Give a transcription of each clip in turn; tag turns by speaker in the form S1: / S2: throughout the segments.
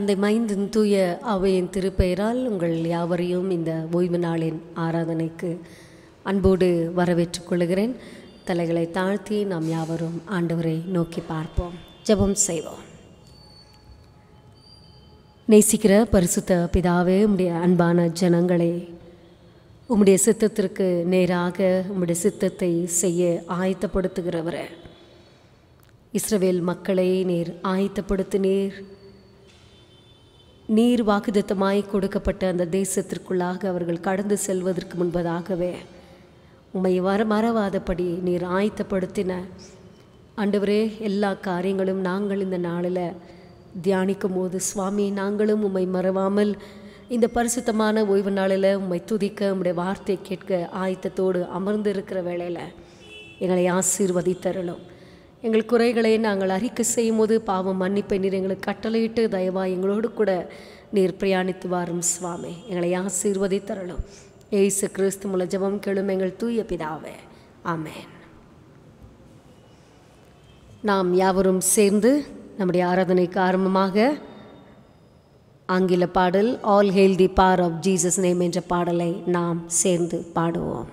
S1: தந்தை மைந்தன் தூய அவையின் திருப்பெயரால் உங்கள் யாவரையும் இந்த ஓய்வு நாளின் ஆராதனைக்கு அன்போடு வரவேற்றுக் கொள்கிறேன் தலைகளை தாழ்த்தி நாம் யாவரும் ஆண்டவரை நோக்கி பார்ப்போம் ஜெபம் செய்வோம் நேசிக்கிற பரிசுத்த பிதாவே உம்முடைய அன்பான ஜனங்களே உம்முடைய சித்தத்திற்கு நேராக உம்முடைய சித்தத்தை செய்ய ஆயத்தப்படுத்துகிறவரே இஸ்ரவேல் மக்களை நீர் ஆயத்தப்படுத்தினீர் நீர் வாக்குதத்தமாய் கொடுக்கப்பட்ட அந்த தேசத்திற்குள்ளாக அவர்கள் கடந்து செல்வதற்கு முன்பதாகவே உம்மை வர மறவாதபடி நீர் ஆயத்தப்படுத்தின ஆண்டவரே எல்லா காரியங்களும் நாங்கள் இந்த நாளில் தியானிக்கும் போது சுவாமி நாங்களும் உம்மை மறவாமல் இந்த பரிசுத்தமான ஓய்வு நாளில் உம்மை துதிக்க உம்முடைய வார்த்தை கேட்க ஆயத்தத்தோடு அமர்ந்து இருக்கிற வேளையில் எங்களை ஆசீர்வதித்தருளும் எங்கள் குறைகளை நாங்கள் அறிக்கை செய்யும் போது பாவம் மன்னிப்பை நீர் எங்களுக்கு கட்டளையிட்டு தயவா எங்களோடு கூட நீர் பிரயாணித்து வாரும் சுவாமி எங்களை ஆசீர்வதித்தருளும் ஏசு கிறிஸ்து மூல ஜெபம் கேளும் எங்கள் தூய பிதாவே ஆமென் நாம் யாவரும் சேர்ந்து நம்முடைய ஆராதனைக்கு ஆரம்பமாக ஆங்கில பாடல் all hail the power of Jesus name என்ற பாடலை நாம் சேர்ந்து பாடுவோம்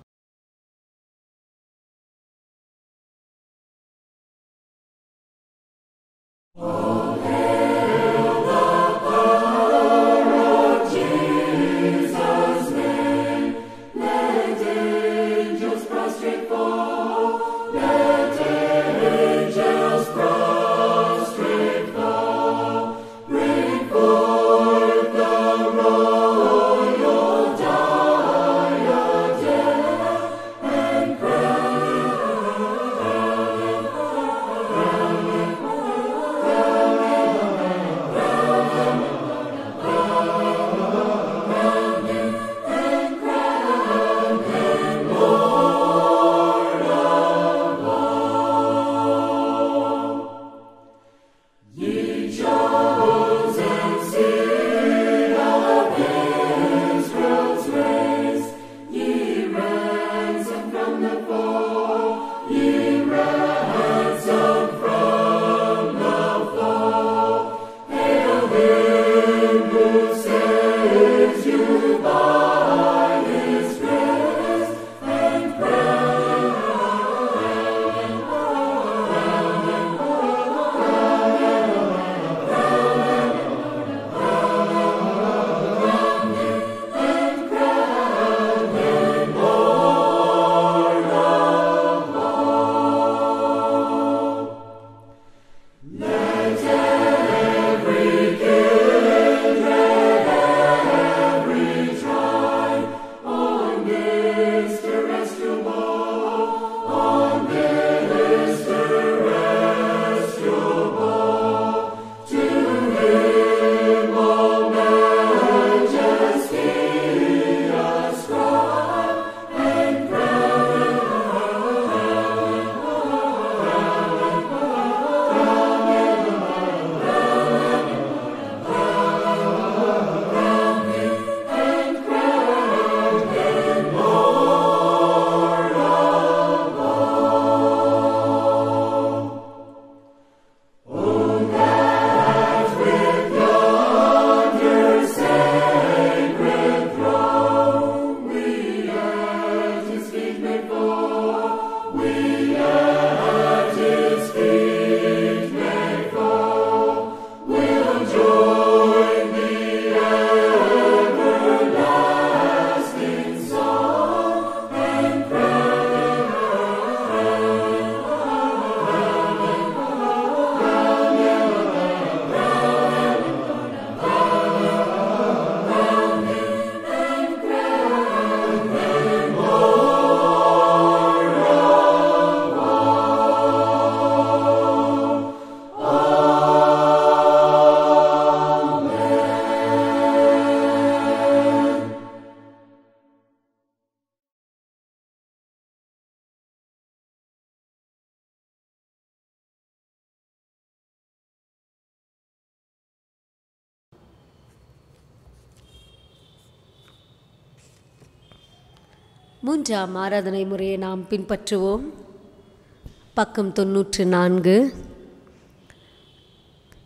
S1: மூன்றாம் ஆராதனை முறையை நாம் பின்பற்றுவோம் பக்கம் தொன்னூற்று நான்கு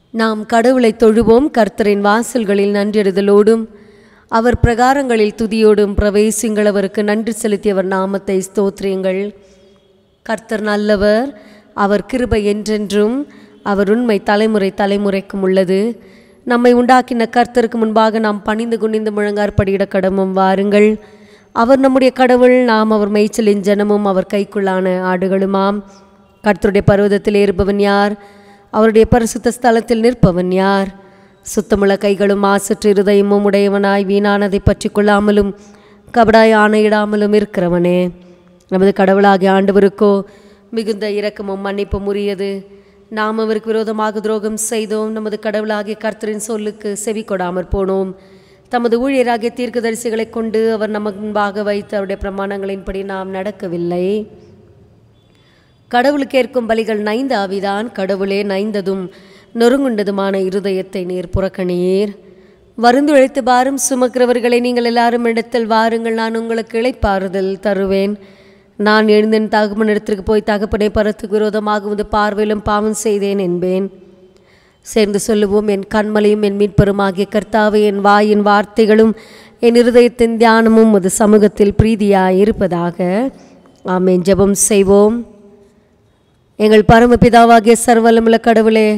S1: நாம் கடவுளை தொழுவோம் கர்த்தரின் வாசல்களில் நன்றிடுதலோடும் அவர் பிரகாரங்களில் துதியோடும் பிரவேசிங்கள் அவருக்கு நன்றி செலுத்தியவர் நாமத்தை ஸ்தோத்திரியுங்கள் கர்த்தர் நல்லவர் அவர் கிருபை என்றென்றும் அவர் உண்மை தலைமுறை தலைமுறைக்கும் உள்ளது நம்மை உண்டாக்கின கர்த்தருக்கு முன்பாக நாம் பணிந்து குனிந்து முழங்காற்படியிட கடமும் வாருங்கள் அவர் நம்முடைய கடவுள் நாம் அவர் மேய்ச்சலின் ஜனமும் அவர் கைக்குள்ளான ஆடுகளுமாம் கர்த்தருடைய பர்வதத்தில் ஏறுபவன் யார் அவருடைய பரிசுத்த ஸ்தலத்தில் நிற்பவன் யார் சுத்தமுள்ள கைகளும் மாசற்ற இருதயமும் உடையவனாய் வீணானதை பற்றி கொள்ளாமலும் கபடாய் ஆணையிடாமலும் இருக்கிறவனே நமது கடவுளாகிய ஆண்டவருக்கோ மிகுந்த இரக்கமும் மன்னிப்பும் உரியது நாம் அவருக்கு விரோதமாக துரோகம் செய்தோம் நமது கடவுளாகிய கர்த்தரின் சொல்லுக்கு செவி கொடாமற் போனோம் தமது ஊழியராகிய தீர்க்கதரிசிகளைக் கொண்டு அவர் நமக்கு முன்பாக வைத்த அவருடைய பிரமாணங்களின்படி நாம் நடக்கவில்லை கடவுளுக்கு ஏற்கும் பலிகள் நைந்து ஆவிதான் கடவுளே நைந்ததும் நொறுங்குண்டதுமான இருதயத்தை நீர் புறக்கணீர் வருந்துழைத்து பாரும் சுமக்கிறவர்களை நீங்கள் எல்லாரும் இடத்தில் வாருங்கள் நான் உங்களுக்கு இளைப்பாறுதல் தருவேன் நான் எழுந்தேன் தகப்பன் இடத்திற்கு போய் தகப்பனை பரத்துக்கு விரோதமாக வந்து பார்வையிலும் பாவம் செய்தேன் என்பேன் சேர்ந்து சொல்லுவோம் என் கண்மலையும் என் மீட்பெருமாகிய கர்த்தாவே என் வாயின் வார்த்தைகளும் என் இருதயத்தின் தியானமும் அது சமூகத்தில் பிரீதியாய் இருப்பதாக ஆமேன் ஜெபம் செய்வோம் எங்கள் பரமபிதாவாகிய சர்வலமுள்ள கடவுளே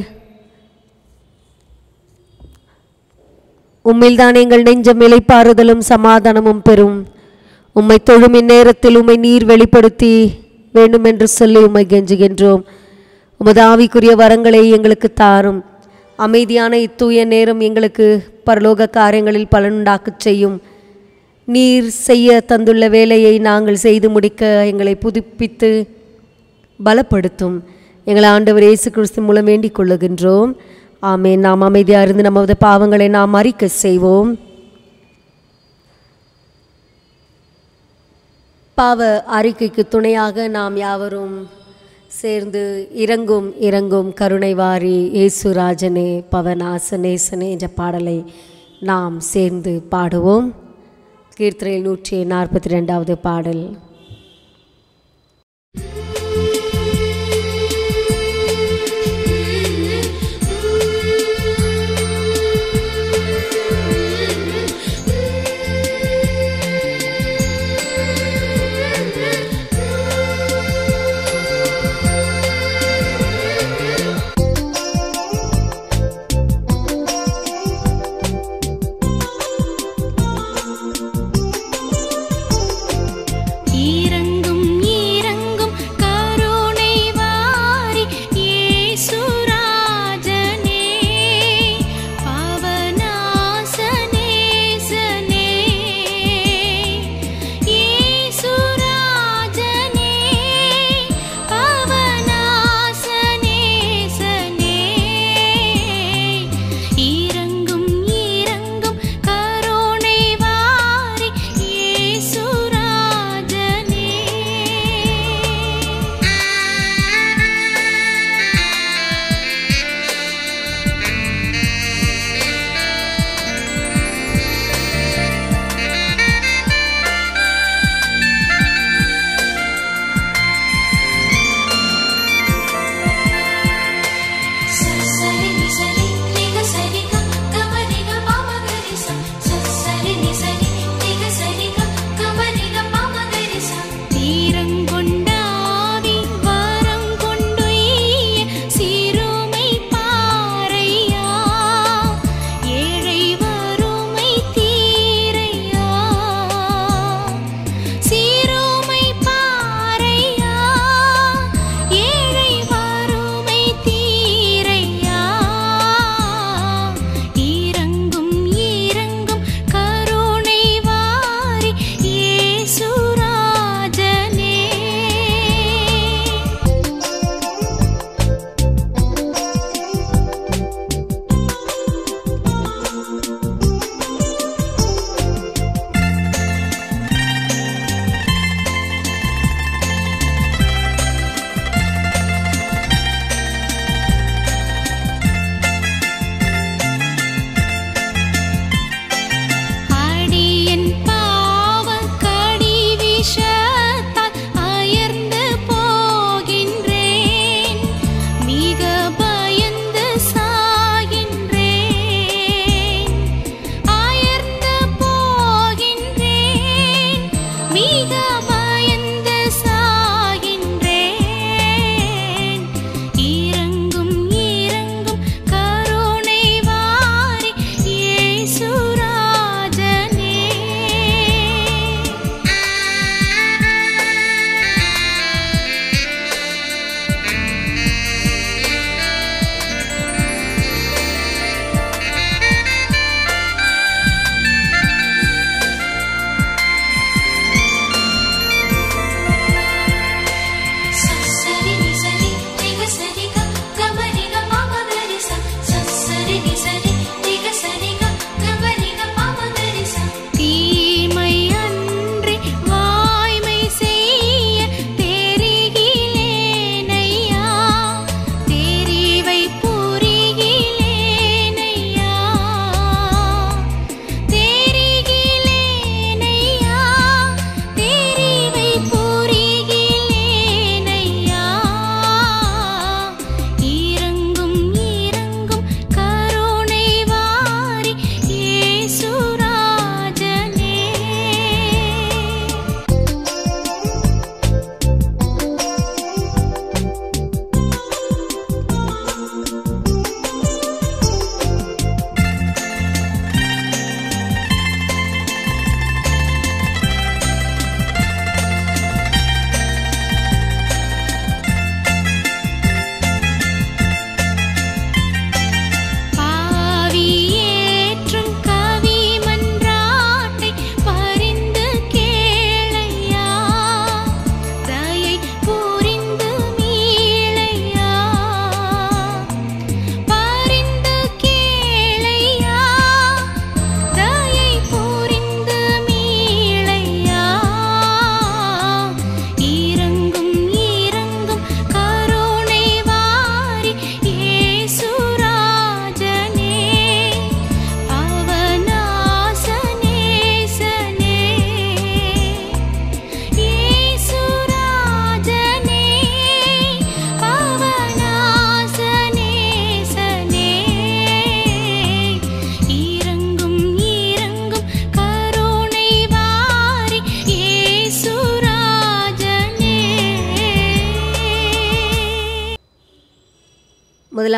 S1: உம்மில்தான் எங்கள் நெஞ்சம் இலைப்பாறுதலும் சமாதானமும் பெறும் உம்மை தொழும் இந்நேரத்தில் உம்மை நீர் வெளிப்படுத்தி வேண்டும் என்று சொல்லி உம்மை கெஞ்சுகின்றோம் உமது ஆவிக்குரிய வரங்களை எங்களுக்கு தாரும் அமைதியான இத்தூய நேரம் எங்களுக்கு பரலோக காரியங்களில் பலனுண்டாக்கச் செய்யும் நீர் செய்ய தந்துள்ள வேலையை நாங்கள் செய்து முடிக்க எங்களை புதுப்பித்து பலப்படுத்தும் எங்களை ஆண்டவர் இயேசு கிறிஸ்து மூலம் வேண்டிக் கொள்ளுகின்றோம் ஆமென் நாம் அமைதியாக இருந்து நமது பாவங்களை நாம் அறிக்கை செய்வோம் பாவ அறிக்கைக்கு துணையாக நாம் யாவரும் சேர்ந்து இறங்கும் இறங்கும் கருணை வாரி இயேசுராஜனே பவனாசனேசனே என்ற பாடலை நாம் சேர்ந்து பாடுவோம் கீர்த்தனையில் நூற்றி நாற்பத்தி ரெண்டாவது பாடல்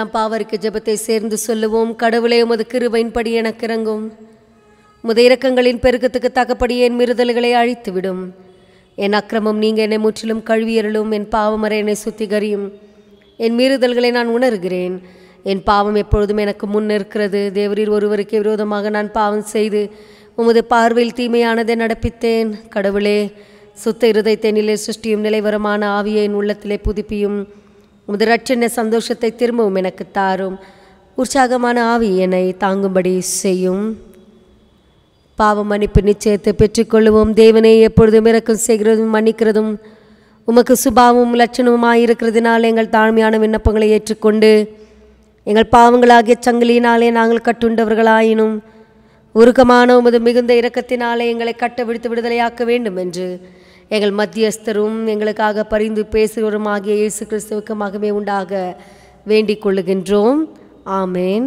S1: நாம் பாவரிக்க ஜெபத்தை சேர்ந்து சொல்லுவோம் கடவுளே உமது கிருபையின்படி எனக்கு இறங்கும் முத இரக்கங்களின் பெருக்கத்துக்கு தக்கபடி என் மிருதல்களை அழித்துவிடும் என் அக்கிரமம் நீங்க என்னை முற்றிலும் கழுவியருளும் என் பாவமறை என்னை சுத்திகரியும் என் மீறுதல்களை நான் உணர்கிறேன் என் பாவம் எப்பொழுதும் எனக்கு முன் இருக்கிறது தேவரீர் ஒருவருக்கே விரோதமாக நான் பாவம் செய்து உமது பார்வையில் தீமையானதை நடப்பித்தேன் கடவுளே சுத்த இருதயத்தெனிலே சிருஷ்டியும் நிலைவரமான ஆவியை என் உள்ளத்திலே புதுப்பியும் உமது ரட்சண சந்தோஷத்தை திரும்பவும் எனக்கு தாரும் உற்சாகமான ஆவி என்னை தாங்கும்படி செய்யும் பாவ மன்னிப்பு நிச்சயத்தை பெற்றுக்கொள்ளுவோம் தேவனை எப்பொழுதும் இறக்கம் செய்கிறதும் மன்னிக்கிறதும் உமக்கு சுபாவமும் லட்சணமுமாய் இருக்கிறதுனால் எங்கள் தாழ்மையான விண்ணப்பங்களை ஏற்றுக்கொண்டு எங்கள் பாவங்களாகிய சங்கிலியினாலே நாங்கள் கட்டுண்டவர்களாயினும் உருக்கமான உமது மிகுந்த இரக்கத்தினாலே எங்களை கட்ட விடுத்து விடுதலையாக்க வேண்டும் என்று எங்கள் மத்தியஸ்தரும் எங்களுக்காக பரிந்து பேசுகிறவரும் ஆகிய இயேசு கிறிஸ்துவுக்கு மகமே உண்டாக வேண்டிக் கொள்ளுகின்றோம் ஆமேன்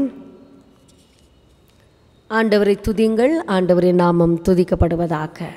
S1: ஆண்டவரை துதிங்கள் ஆண்டவரின் நாமம் துதிக்கப்படுவதாக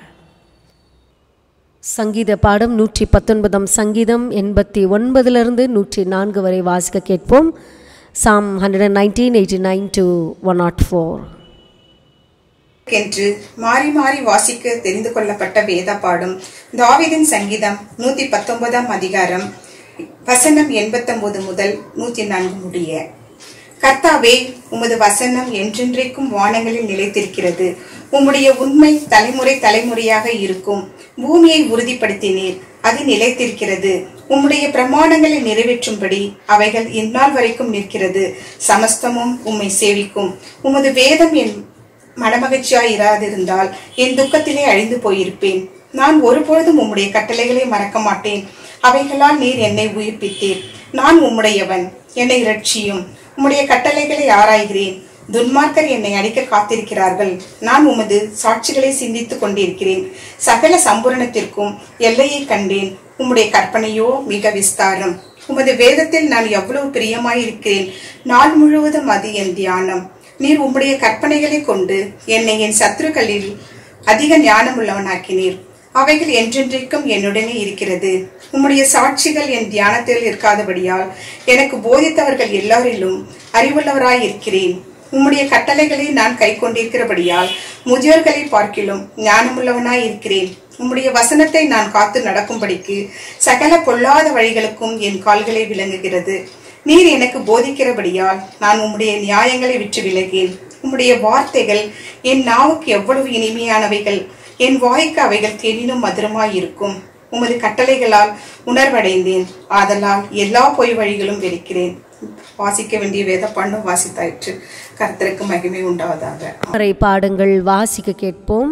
S1: சங்கீத பாடம் நூற்றி பத்தொன்பதாம் சங்கீதம் எண்பத்தி ஒன்பதிலிருந்து நூற்றி நான்கு வரை வாசிக்க கேட்போம் psalm hundred and nineteen eighty nine to one naught four
S2: என்று மாறி மாறி வாசிக்க தெரிந்து கொள்ளப்பட்ட வேத பாடும் தாவீதின் சங்கீதம் நூத்தி பத்தொன்பதாம் அதிகாரம் வசனம் எண்பத்தொன்பது முதல் நூத்தி நான்கு முடிய கர்த்தாவே உமது வசனம் என்றென்றைக்கும் வானங்களில் நிலைத்திருக்கிறது உம்முடைய உண்மை தலைமுறை தலைமுறையாக இருக்கும் பூமியை உறுதிப்படுத்தினீர் அது நிலைத்திருக்கிறது உம்முடைய பிரமாணங்களை நிறைவேற்றும்படி அவைகள் இந்நாள் வரைக்கும் நிற்கிறது சமஸ்தமும் உம்மை சேவிக்கும் உமது வேதம் என் மனமகிழ்ச்சியாய் இராதிருந்தால் என் துக்கத்திலே அழிந்து போயிருப்பேன் நான் ஒருபொழுதும் உம்முடைய கட்டளைகளை மறக்க மாட்டேன் அவைகளால் நீர் என்னை உயிர்ப்பித்தீர் நான் உம்முடையவன் என்னை ரட்சியும் உம்முடைய கட்டளைகளை ஆராய்கிறேன் துன்மார்க்கர் என்னை அடிக்க காத்திருக்கிறார்கள் நான் உமது சாட்சிகளை சிந்தித்துக் கொண்டிருக்கிறேன் சகல சம்பூரணத்திற்கும் எல்லையை கண்டேன் உம்முடைய கற்பனையோ மிக விஸ்தாரம் உமது வேதத்தில் நான் எவ்வளவு பிரியமாயிருக்கிறேன் நாள் முழுவதும் அது என் தியானம் நீர் உம்முடைய கற்பனைகளை கொண்டு என்னை என் சத்துருக்களில் அதிக ஞானம் உள்ளவனாக்கினீர் அவைகள் என்றென்றைக்கும் என்னுடனே இருக்கிறது உம்முடைய சாட்சிகள் என் தியானத்தில் இருக்காதபடியால் எனக்கு போதித்தவர்கள் எல்லாரிலும் அறிவுள்ளவராய் இருக்கிறேன் உம்முடைய கட்டளைகளை நான் கை கொண்டிருக்கிறபடியால் முதியோர்களை பார்க்கிலும் ஞானமுள்ளவனாய் இருக்கிறேன் உம்முடைய வசனத்தை நான் காத்து நடக்கும்படிக்கு சகல பொல்லாத வழிகளுக்கும் என் கால்களை விளங்குகிறது நீர் எனக்கு போதிக்கிறபடியால் நான் உம்முடைய நியாயங்களை விட்டு விலகேன் உம்முடைய வார்த்தைகள் என் நாவுக்கு எவ்வளவு இனிமையானவைகள் என் வாய்க்கு அவைகள் தேனினும் மதுரமாய் இருக்கும் உமது கட்டளைகளால் உணர்வடைந்தேன் ஆதலால் எல்லா பொய் வழிகளும் வெறுக்கிறேன் வாசிக்க வேண்டிய வேத பண்ணும் வாசித்தாயிற்று கர்த்தருக்கு மகிமை உண்டாவதாக
S1: வரை பாடங்கள் வாசிக்க கேட்போம்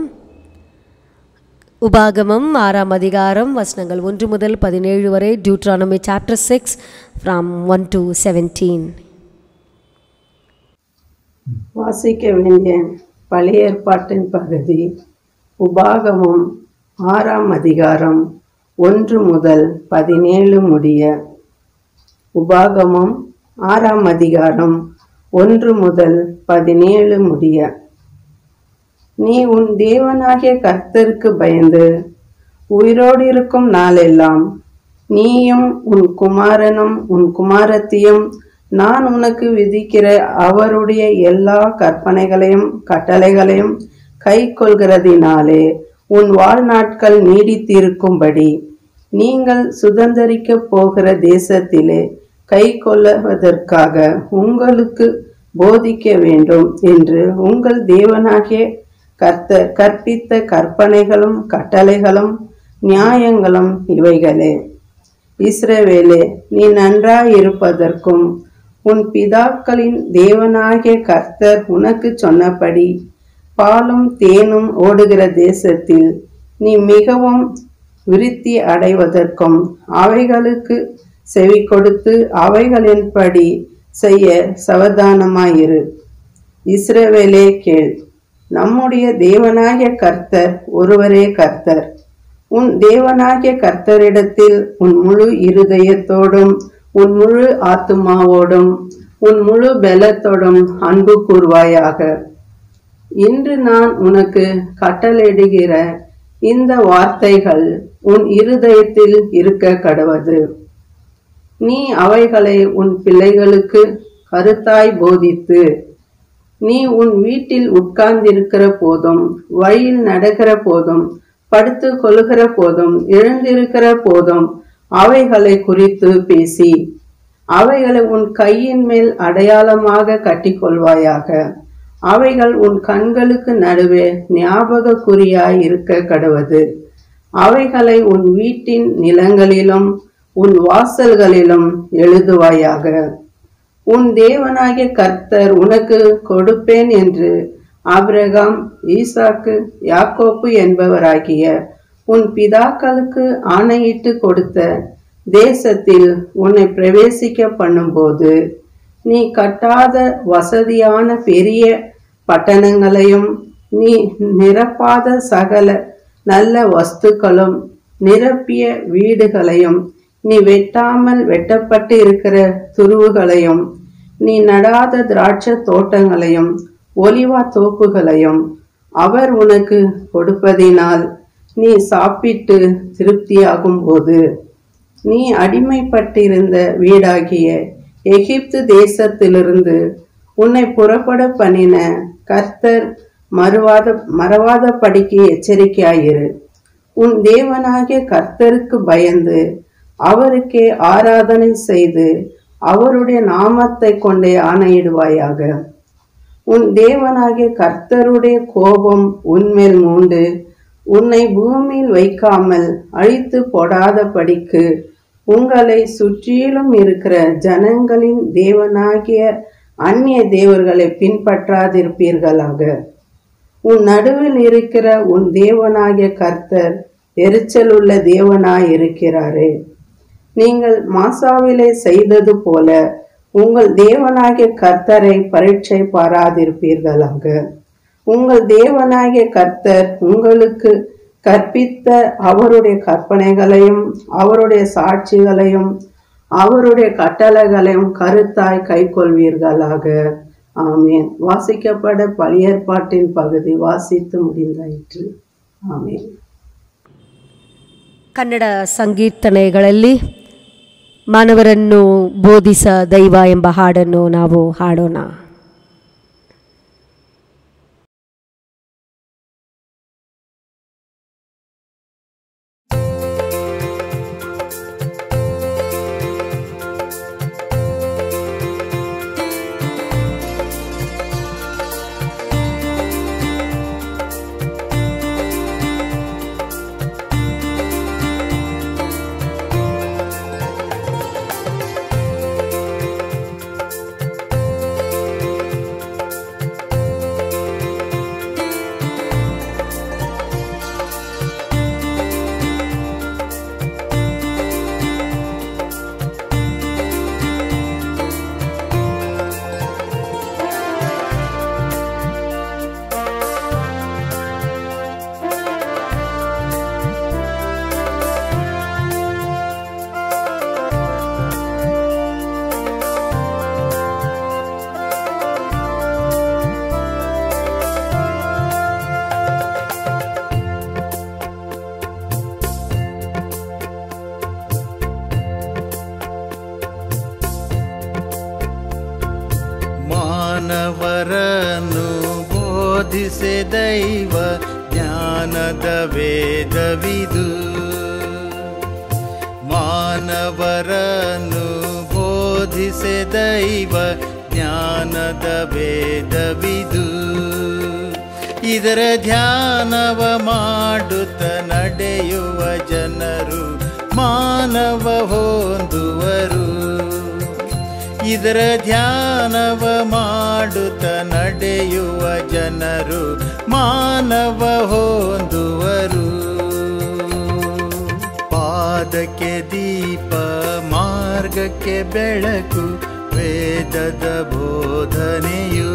S1: உபாகமம் ஆறாம் அதிகாரம் வசனங்கள் ஒன்று முதல் பதினேழு வரை Deuteronomy chapter six from one to seventeen
S3: வாசிக்க வேண்டிய பழைய ஏற்பாட்டின் பகுதி உபாகமம் ஆறாம் அதிகாரம் ஒன்று முதல் பதினேழு முடிய உபாகமம் ஆறாம் அதிகாரம் ஒன்று முதல் பதினேழு முடிய நீ உன் தேவனாகிய கர்த்தருக்கு பயந்து உயிரோடு இருக்கும் நாளெல்லாம் நீயும் உன் குமாரனும் உன் குமாரத்தியும் நான் உனக்கு விதிக்கிற அவருடைய எல்லா கற்பனைகளையும் கட்டளைகளையும் கை கொள்கிறதினாலே உன் வாழ்நாட்கள் நீடித்திருக்கும்படி நீங்கள் சுதந்தரிக்க போகிற தேசத்திலே கை கொள்ளுவதற்காக உங்களுக்கு போதிக்க வேண்டும் என்று உங்கள் தேவனாகிய கர்த்தர் கற்பித்த கற்பனைகளும் கட்டளைகளும் நியாயங்களும் இவைகளே இஸ்ரவேலே நீ நன்றாயிருப்பதற்கும் உன் பிதாக்களின் தேவனாகிய கர்த்தர் உனக்கு சொன்னபடி பாலும் தேனும் ஓடுகிற தேசத்தில் நீ மிகவும் விருத்தி அடைவதற்கும் அவைகளுக்கு செவி கொடுத்து அவைகளின்படி செய்ய சவதானமாயிரு இஸ்ரவேலே கேள் நம்முடைய தேவனாகிய கர்த்தர் ஒருவரே கர்த்தர் உன் தேவனாகிய கர்த்தரிடத்தில் உன் முழு இருதயத்தோடும் உன் முழு ஆத்துமாவோடும் உன் முழு பலத்தோடும் அன்பு கூர்வாயாக இன்று நான் உனக்கு கட்டளையிடுகிற இந்த வார்த்தைகள் உன் இருதயத்தில் இருக்க கடவது நீ அவைகளை உன் பிள்ளைகளுக்கு கருத்தாய் போதித்து நீ உன் வீட்டில் உட்கார்ந்திருக்கிற போதும் வழியில் நடக்கிற போதும் படுத்து கொள்ளுகிற போதும் எழுந்திருக்கிற போதும் அவைகளை குறித்து பேசி அவைகளை உன் கையின் மேல் அடையாளமாக கட்டிக்கொள்வாயாக அவைகள் உன் கண்களுக்கு நடுவே ஞாபக குறியாய் இருக்க கடவது அவைகளை உன் வீட்டின் நிலங்களிலும் உன் வாசல்களிலும் எழுதுவாயாக உன் தேவனாகிய கர்த்தர் உனக்கு கொடுப்பேன் என்று ஆபிரகாம் ஈசாக்கு யாக்கோப்பு என்பவராகிய உன் பிதாக்களுக்கு ஆணையிட்டு கொடுத்த தேசத்தில் உன்னை பிரவேசிக்க பண்ணும்போது நீ கட்டாத வசதியான பெரிய பட்டணங்களையும் நீ நிரப்பாத சகல நல்ல வஸ்துக்களும் நிரப்பிய வீடுகளையும் நீ வெட்டாமல் வெட்டப்பட்டு இருக்கிற துருவுகளையும் நீ நடாத திராட்சை தோட்டங்களையும் ஒலிவா தோப்புகளையும் அவர் உனக்கு கொடுப்பதினால் நீ சாப்பிட்டு திருப்தியாகும் போது நீ அடிமைப்பட்டிருந்த வீடாகிய எகிப்து தேசத்திலிருந்து உன்னை புறப்பட பண்ணின கர்த்தர் மறுவாத மறவாத படிக்கு எச்சரிக்கையாயிரு உன் தேவனாகிய கர்த்தருக்கு பயந்து அவருக்கே ஆராதனை செய்து அவருடைய நாமத்தை கொண்டே ஆணையிடுவாயாக உன் தேவனாகிய கர்த்தருடைய கோபம் உன்மேல் மூண்டு உன்னை பூமியில் வைக்காமல் அழித்து போடாத படிக்கு உங்களை சுற்றிலும் இருக்கிற ஜனங்களின் தேவனாகிய அந்நிய தேவர்களை பின்பற்றாதிருப்பீர்களாக உன் நடுவில் இருக்கிற உன் தேவனாகிய கர்த்தர் எரிச்சல் உள்ள தேவனாய் இருக்கிறாரே நீங்கள் மாசாவிலே செய்தது போல உங்கள் தேவனாகிய கர்த்தரை பரீட்சை பாராதிருப்பீர்களாக உங்கள் தேவனாகிய கர்த்தர் உங்களுக்கு கற்பித்த அவருடைய கற்பனைகளையும் அவருடைய சாட்சிகளையும் அவருடைய கட்டளைகளையும் கருத்தாய் கைக்கொள்வீர்களாக ஆமேன் வாசிக்கப்பட பழையற்பாட்டின் பகுதி வாசித்து முடிந்தாயிற்று ಆಮೇಲೆ
S1: ಕನ್ನಡ ಸಂಕೀರ್ತನೆಗಳಲ್ಲಿ ಮಾನವರನ್ನು ಬೋಧಿಸ ದೈವ ಎಂಬ ಹಾಡನ್ನು ನಾವು ಹಾಡೋಣ
S4: ಮಾನವರನ್ನು ಬೋಧಿಸೆ ದೈವ ಜ್ಞಾನದ ವೇದವಿದು ಮಾನವರನ್ನು ಬೋಧಿಸೆ ದೈವ ಜ್ಞಾನದ ವೇದವಿದು ಇದರ ಧ್ಯಾನವ ಮಾಡುತ್ತ ನಡೆಯುವ ಜನರು ಮಾನವ ಹೊಂದುವರು ಇದರ ಧ್ಯಾನವ ಮಾಡುತ್ತ ನಡೆಯುವ ಜನರು ಮಾನವ ಹೊಂದುವರು ಪಾದಕ್ಕೆ ದೀಪ ಮಾರ್ಗಕ್ಕೆ ಬೆಳಕು ವೇದದ ಬೋಧನೆಯು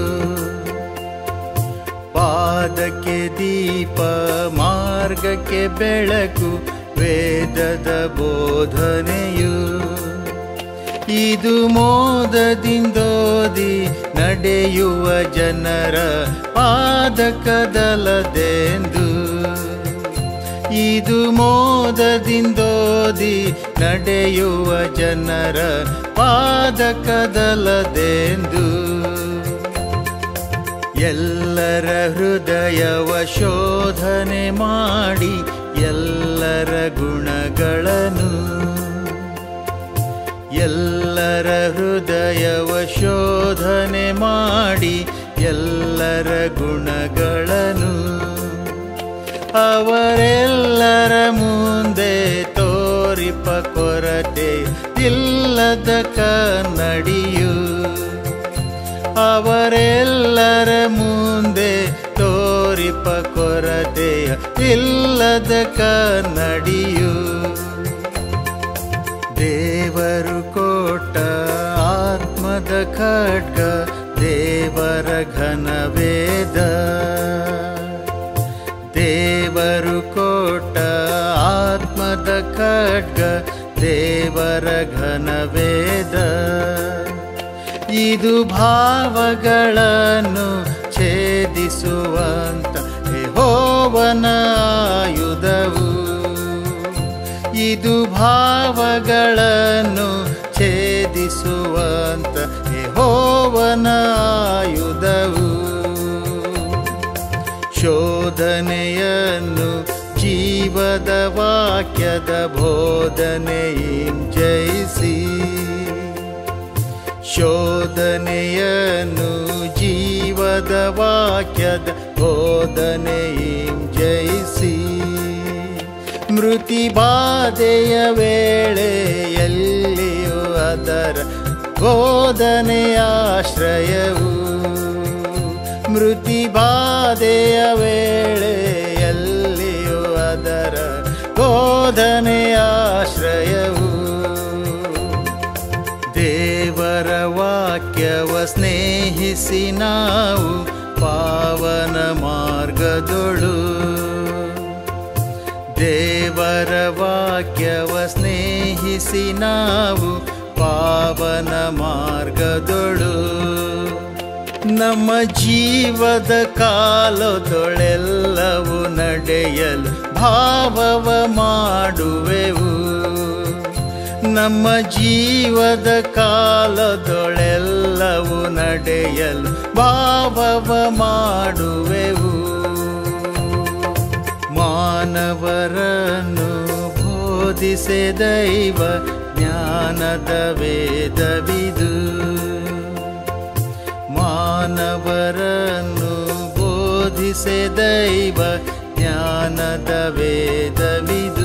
S4: ಪಾದಕ್ಕೆ ದೀಪ ಮಾರ್ಗಕ್ಕೆ ಬೆಳಕು ವೇದದ ಬೋಧನೆಯು ಇದು ಮೋದದಿಂದೋದಿ ನಡೆಯುವ ಜನರ ಪಾದಕದಲದೆಂದು ಇದು ಮೋದದಿಂದೋದಿ ನಡೆಯುವ ಜನರ ಪಾದ ಕದಲದೆಂದು ಎಲ್ಲರ ಹೃದಯವ ಶೋಧನೆ ಮಾಡಿ ಎಲ್ಲರ ಗುಣಗಳನ್ನು ಎಲ್ಲರ ಹೃದಯವ ಶೋಧನೆ ಮಾಡಿ ಎಲ್ಲರ ಗುಣಗಳನ್ನು ಅವರೆಲ್ಲರ ಮುಂದೆ ತೋರಿಪ ಕೊರತೆ ಇಲ್ಲದ ಕನ್ನಡಿಯು ಅವರೆಲ್ಲರ ಮುಂದೆ ತೋರಿಪ ಕೊರತೆಯ ಇಲ್ಲದ ಕನ್ನಡಿಯು ದೇವರು ಕೊಟ್ಟ ಆತ್ಮದ ಖಡ್ಗ ದೇವರ ಘನವೇದ ದೇವರು ಕೊಟ್ಟ ಆತ್ಮದ ಖಡ್ಗ ದೇವರ ಘನವೇದ ಇದು ಭಾವಗಳನ್ನು ಛೇದಿಸುವಂತ ಯೆಹೋವನ ಆಯುಧವು ಇದು ಭಾವಗಳನ್ನು ಛೇದಿಸುವಂತ ಯೆಹೋವನ ಆಯುಧವು ಶೋಧನೆಯನ್ನು ಜೀವದ ವಾಕ್ಯದ ಬೋಧನೆಯಿಂ ಜಯಿಸಿ ಶೋಧನೆಯನ್ನು ಜೀವದ ವಾಕ್ಯದ ಬೋಧನೆಯಿಂ ಜಯಿಸಿ ಮೃತಿ ಬಾಧೆಯ ವೇಳೆಯಲ್ಲಿಯೂ ಅದರ ಬೋಧನೆಯ ಆಶ್ರಯವು ಮೃತಿ ಬಾಧೆಯ ವೇಳೆಯಲ್ಲಿಯೂ ಅದರ ಬೋಧನೆಯ ಆಶ್ರಯವು ದೇವರ ವಾಕ್ಯವ ಸ್ನೇಹಿಸಿ ನಾವು ಪಾವನ ಮಾರ್ಗದೊಳು ದೇವರ ವಾಕ್ಯವ ಸ್ನೇಹಿಸಿ ನಾವು ಪಾವನ ಮಾರ್ಗದೊಳು ನಮ್ಮ ಜೀವದ ಕಾಲದೊಳೆಲ್ಲವೂ ನಡೆಯಲು ಭಾವವ ಮಾಡುವೆವು ನಮ್ಮ ಜೀವದ ಕಾಲದೊಳೆಲ್ಲವೂ ನಡೆಯಲು ಭಾವವ ಮಾಡುವೆವು ಮಾನವರನ್ನು ಬೋಧಿಸೆ ದೈವ ಜ್ಞಾನದ ವೇದವಿದು ಮಾನವರನ್ನು ಬೋಧಿಸೆ ದೈವ ಜ್ಞಾನದ ವೇದವಿದು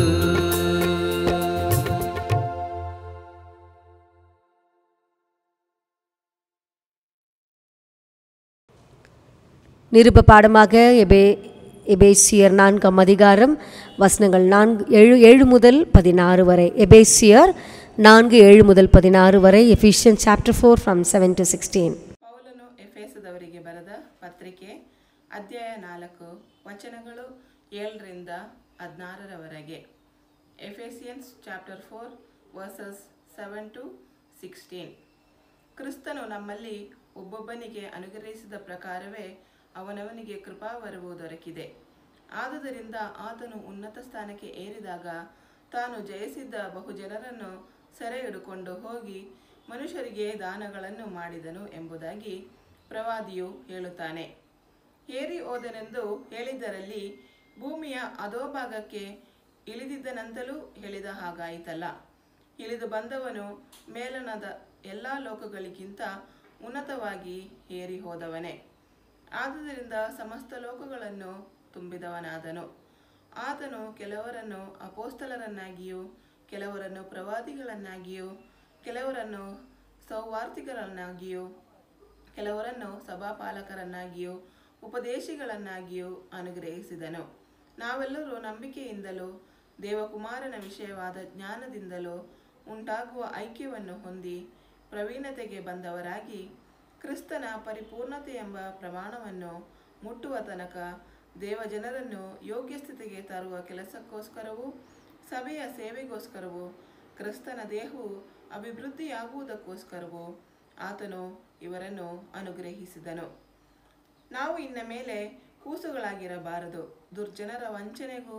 S1: நிருப பாடமாக எபே எபேசியர் நான்காம் அதிகாரம் வசனங்கள் நான்கு ஏழு ஏழு முதல் பதினாறு வரை எபேசியர் நான்கு ஏழு முதல் பதினாறு வரை Ephesian chapter four from seven to sixteen
S5: ಪೌಲನು ಎಫೆಸದವರಿಗೆ ಬರೆದ ಪತ್ರಿಕೆ ಅಧ್ಯಾಯ ನಾಲ್ಕು ವಚನಗಳು ಏಳರಿಂದ ಹದಿನಾರರವರೆಗೆ Ephesians chapter four verses seven to sixteen ಕ್ರಿಸ್ತನು ನಮ್ಮಲ್ಲಿ ಒಬ್ಬೊಬ್ಬನಿಗೆ ಅನುಗ್ರಹಿಸಿದ ಪ್ರಕಾರವೇ ಅವನವನಿಗೆ ಕೃಪಾವರವು ದೊರಕಿದೆ ಆದುದರಿಂದ ಆತನು ಉನ್ನತ ಸ್ಥಾನಕ್ಕೆ ಏರಿದಾಗ ತಾನು ಜಯಿಸಿದ್ದ ಬಹುಜನರನ್ನು ಸೆರೆ ಹಿಡುಕೊಂಡು ಹೋಗಿ ಮನುಷ್ಯರಿಗೆ ದಾನಗಳನ್ನು ಮಾಡಿದನು ಎಂಬುದಾಗಿ ಪ್ರವಾದಿಯು ಹೇಳುತ್ತಾನೆ ಏರಿ ಹೋದನೆಂದು ಹೇಳಿದ್ದರಲ್ಲಿ ಭೂಮಿಯ ಅಧೋಭಾಗಕ್ಕೆ ಇಳಿದಿದ್ದನಂತಲೂ ಹೇಳಿದ ಹಾಗಾಯಿತಲ್ಲ ಇಳಿದು ಬಂದವನು ಮೇಲನದ ಎಲ್ಲ ಲೋಕಗಳಿಗಿಂತ ಉನ್ನತವಾಗಿ ಏರಿ ಹೋದವನೇ ಆದುದರಿಂದ ಸಮಸ್ತ ಲೋಕಗಳನ್ನು ತುಂಬಿದವನಾದನು ಆತನು ಕೆಲವರನ್ನು ಅಪೋಸ್ತಲರನ್ನಾಗಿಯೂ ಕೆಲವರನ್ನು ಪ್ರವಾದಿಗಳನ್ನಾಗಿಯೂ ಕೆಲವರನ್ನು ಸೌವಾರ್ತಿಕರನ್ನಾಗಿಯೂ ಕೆಲವರನ್ನು ಸಭಾಪಾಲಕರನ್ನಾಗಿಯೂ ಉಪದೇಶಿಗಳನ್ನಾಗಿಯೂ ಅನುಗ್ರಹಿಸಿದನು ನಾವೆಲ್ಲರೂ ನಂಬಿಕೆಯಿಂದಲೂ ದೇವಕುಮಾರನ ವಿಷಯವಾದ ಜ್ಞಾನದಿಂದಲೂ ಉಂಟಾಗುವ ಐಕ್ಯವನ್ನು ಹೊಂದಿ ಪ್ರವೀಣತೆಗೆ ಬಂದವರಾಗಿ ಕ್ರಿಸ್ತನ ಪರಿಪೂರ್ಣತೆ ಎಂಬ ಪ್ರಮಾಣವನ್ನು ಮುಟ್ಟುವ ತನಕ ದೇವಜನರನ್ನು ಯೋಗ್ಯ ಸ್ಥಿತಿಗೆ ತರುವ ಕೆಲಸಕ್ಕೋಸ್ಕರವೂ ಸಭೆಯ ಸೇವೆಗೋಸ್ಕರವೂ ಕ್ರಿಸ್ತನ ದೇಹವು ಅಭಿವೃದ್ಧಿಯಾಗುವುದಕ್ಕೋಸ್ಕರವೂ ಆತನು ಇವರನ್ನು ಅನುಗ್ರಹಿಸಿದನು ನಾವು ಇನ್ನ ಮೇಲೆ ಕೂಸುಗಳಾಗಿರಬಾರದು ದುರ್ಜನರ ವಂಚನೆಗೂ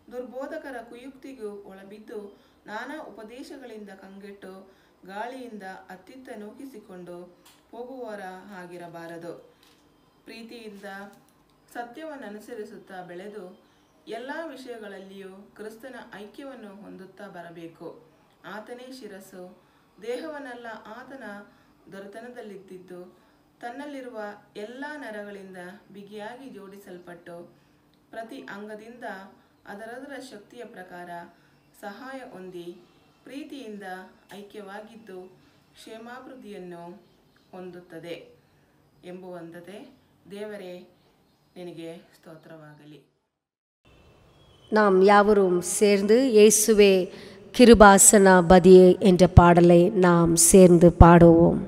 S5: ದುರ್ಬೋಧಕರ ಕುಯುಕ್ತಿಗೂ ಒಳಬಿದ್ದು ನಾನಾ ಉಪದೇಶಗಳಿಂದ ಕಂಗೆಟ್ಟು ಗಾಳಿಯಿಂದ ಅತ್ತಿತ್ತ ನೂಕಿಸಿಕೊಂಡು ಹೋಗುವವರ ಆಗಿರಬಾರದು ಪ್ರೀತಿಯಿಂದ ಸತ್ಯವನ್ನು ಅನುಸರಿಸುತ್ತಾ ಬೆಳೆದು ಎಲ್ಲ ವಿಷಯಗಳಲ್ಲಿಯೂ ಕ್ರಿಸ್ತನ ಐಕ್ಯವನ್ನು ಹೊಂದುತ್ತಾ ಬರಬೇಕು ಆತನೇ ಶಿರಸ್ಸು ದೇಹವನ್ನೆಲ್ಲ ಆತನ ದೊರೆತನದಲ್ಲಿದ್ದಿದ್ದು ತನ್ನಲ್ಲಿರುವ ಎಲ್ಲ ನರಗಳಿಂದ ಬಿಗಿಯಾಗಿ ಜೋಡಿಸಲ್ಪಟ್ಟು ಪ್ರತಿ ಅಂಗದಿಂದ ಅದರದರ ಶಕ್ತಿಯ ಪ್ರಕಾರ ಸಹಾಯ ಹೊಂದಿ ಪ್ರೀತಿಯಿಂದ ಐಕ್ಯವಾಗಿದ್ದು ಕ್ಷೇಮಾಭಿವೃದ್ಧಿಯನ್ನು ಹೊಂದುತ್ತದೆ ಎಂಬುವಂಥದ್ದೇ தேவரே ನಿನಗೆ ಸ್ತೋತ್ರವಾಗಲಿ
S1: நாம் யாவரும் சேர்ந்து இயேசுவே கிருபாசனா பதியே என்ற பாடலை நாம் சேர்ந்து பாடுவோம்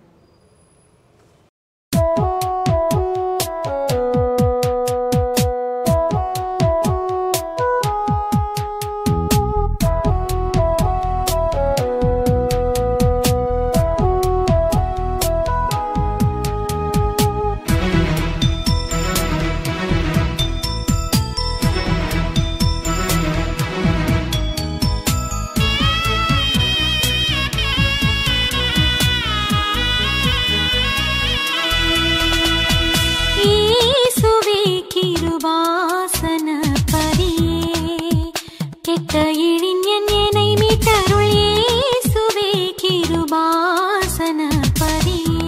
S6: இயேசுவே கிருபாசன பதியே கெட்ட இழிஞன் என்னை மீட்டருள் இயேசுவே கிருபாசன பதியே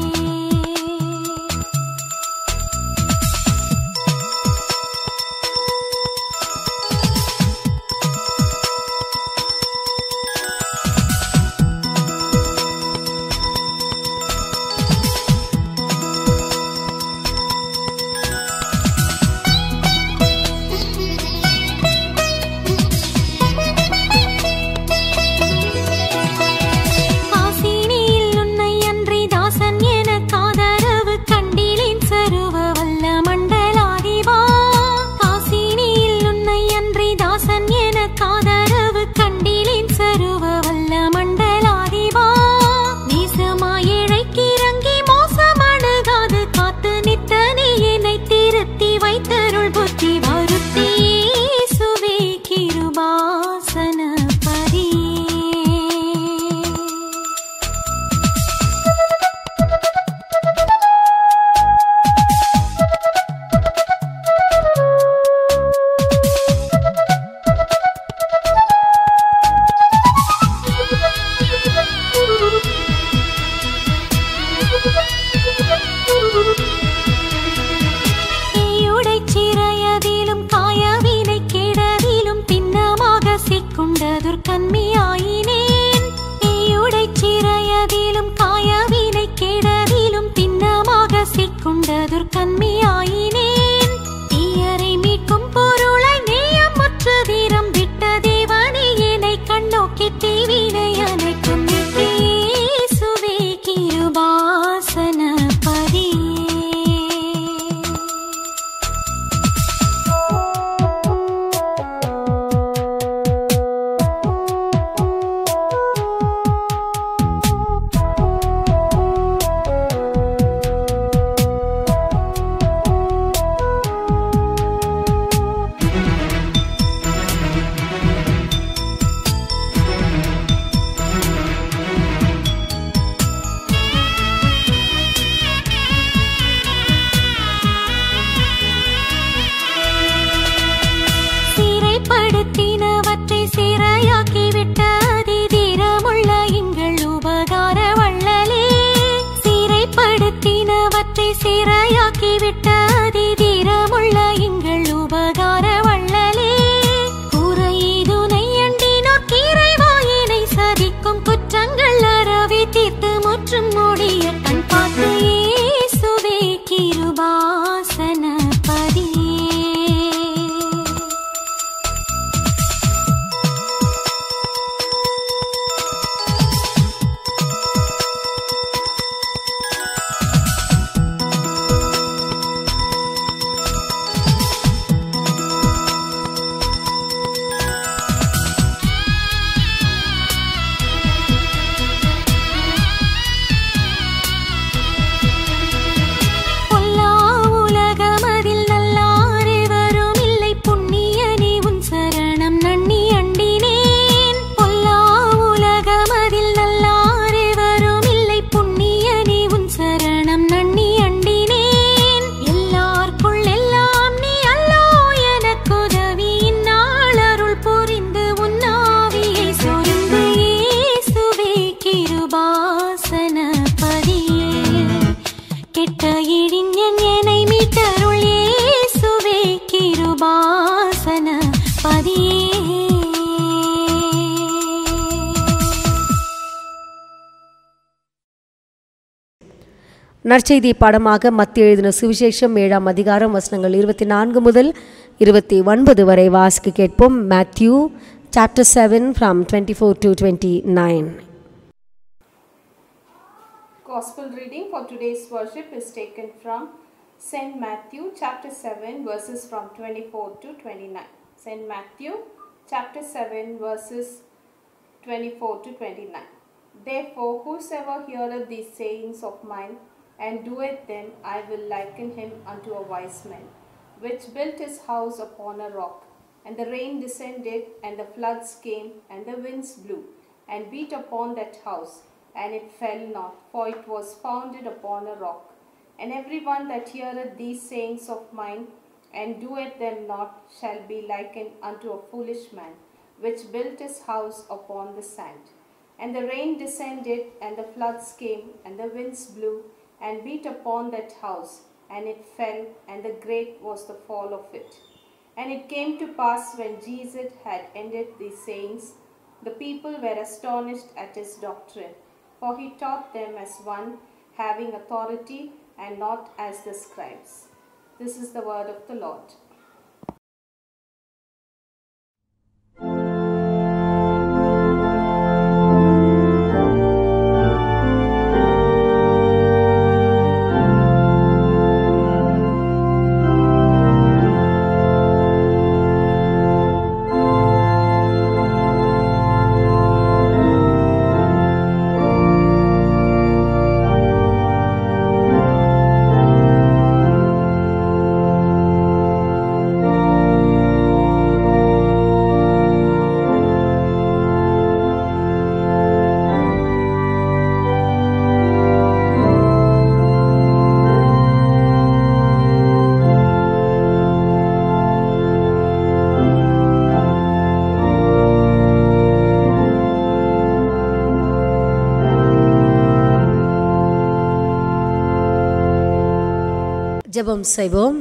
S6: காசினியில் உன்னை அன்றி தாசன் என காதரவு கண்டிலின் சருவ வல்ல மண்டலாதிவா காசினியில் உன்னை அன்றி தாசன் என காதரவு கண்டிலின் சருவ வல்ல மண்டலாதிவா நேசமாய் இழைக்கு இறங்கி மோசமணுகாது காத்து நித்தனே என்னை திருத்தி வைத்தருள் புத்தி வருத்தி சுவே கிருபாசன பதியே தீயுடைச் சிறையதிலும் காயவினை கெடதிலும் பின்னமாக சிக்குண்டதுர் கண்மியாயினேன் தீயுடைச் சிறையதிலும் காயவினை கெடதிலும் பின்னமாக சிக்குண்டதுர் கண்மியாயினேன் தீயரை மீட்கும் பொருளை நேயமுற்று தீரம் விட்ட தேவனே என்னை கண்ணோக்கி தீவினை அனைக்கும் சுவே கிருபாசன பதியே கேட்ட இழிஞன் என்னை மீட்டருள் இயேசுவே கிருபாசன பதியே
S1: நற்செய்தி பாடமாக மத்திய எழுதின சுவிசேஷம் ஏழாம் அதிகாரம் வசனங்கள் இருபத்தி நான்கு முதல் இருபத்தி ஒன்பது வரை வாசிக்க கேட்போம் Matthew chapter seven from twenty four to twenty nine
S7: Gospel reading for today's worship is taken from St. Matthew chapter 7 verses from 24 to 29. St. Matthew chapter 7 verses 24 to 29. Therefore, whosoever heareth these sayings of mine and doeth them, I will liken him unto a wise man, which built his house upon a rock. And the rain descended, and the floods came, and the winds blew, and beat upon that house, and it fell not, for it was founded upon a rock. And every one that heareth these sayings of mine, and doeth them not, shall be likened unto a foolish man, which built his house upon the sand. And the rain descended, and the floods came, and the winds blew, and beat upon that house, and it fell, and the great was the fall of it. And it came to pass when Jesus had ended these sayings, the people were astonished at his doctrine, for he taught them as one having authority, and not as the scribes. This is the word of the Lord.
S1: ஜெபம் செய்வோம்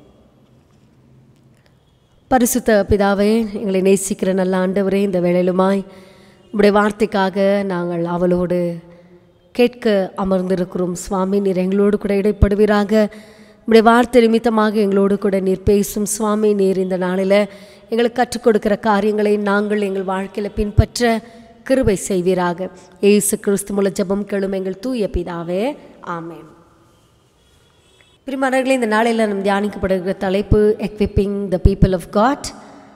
S1: பரிசுத்த பிதாவே எங்களை நேசிக்கிற நல்ல ஆண்டவரே இந்த வேளையிலுமாய் உடைய வார்த்தைக்காக நாங்கள் அவளோடு கேட்க அமர்ந்திருக்கிறோம் சுவாமி நீர் எங்களோடு கூட இடைப்படுவீராக உடைய வார்த்தை நிமித்தமாக எங்களோடு கூட நீர் பேசும் சுவாமி நீர் இந்த நாளில் எங்களுக்கு கற்றுக் கொடுக்கிற காரியங்களை நாங்கள் எங்கள் வாழ்க்கையில் பின்பற்ற கிருபை செய்வீராக இயேசு கிறிஸ்து மூல ஜெபம் கேளும் எங்கள் தூய பிதாவே ஆமென் பிரிமானர்களே இந்த நாளில் நம் தியானிக்கப்படுகிற தலைப்பு equipping the people of God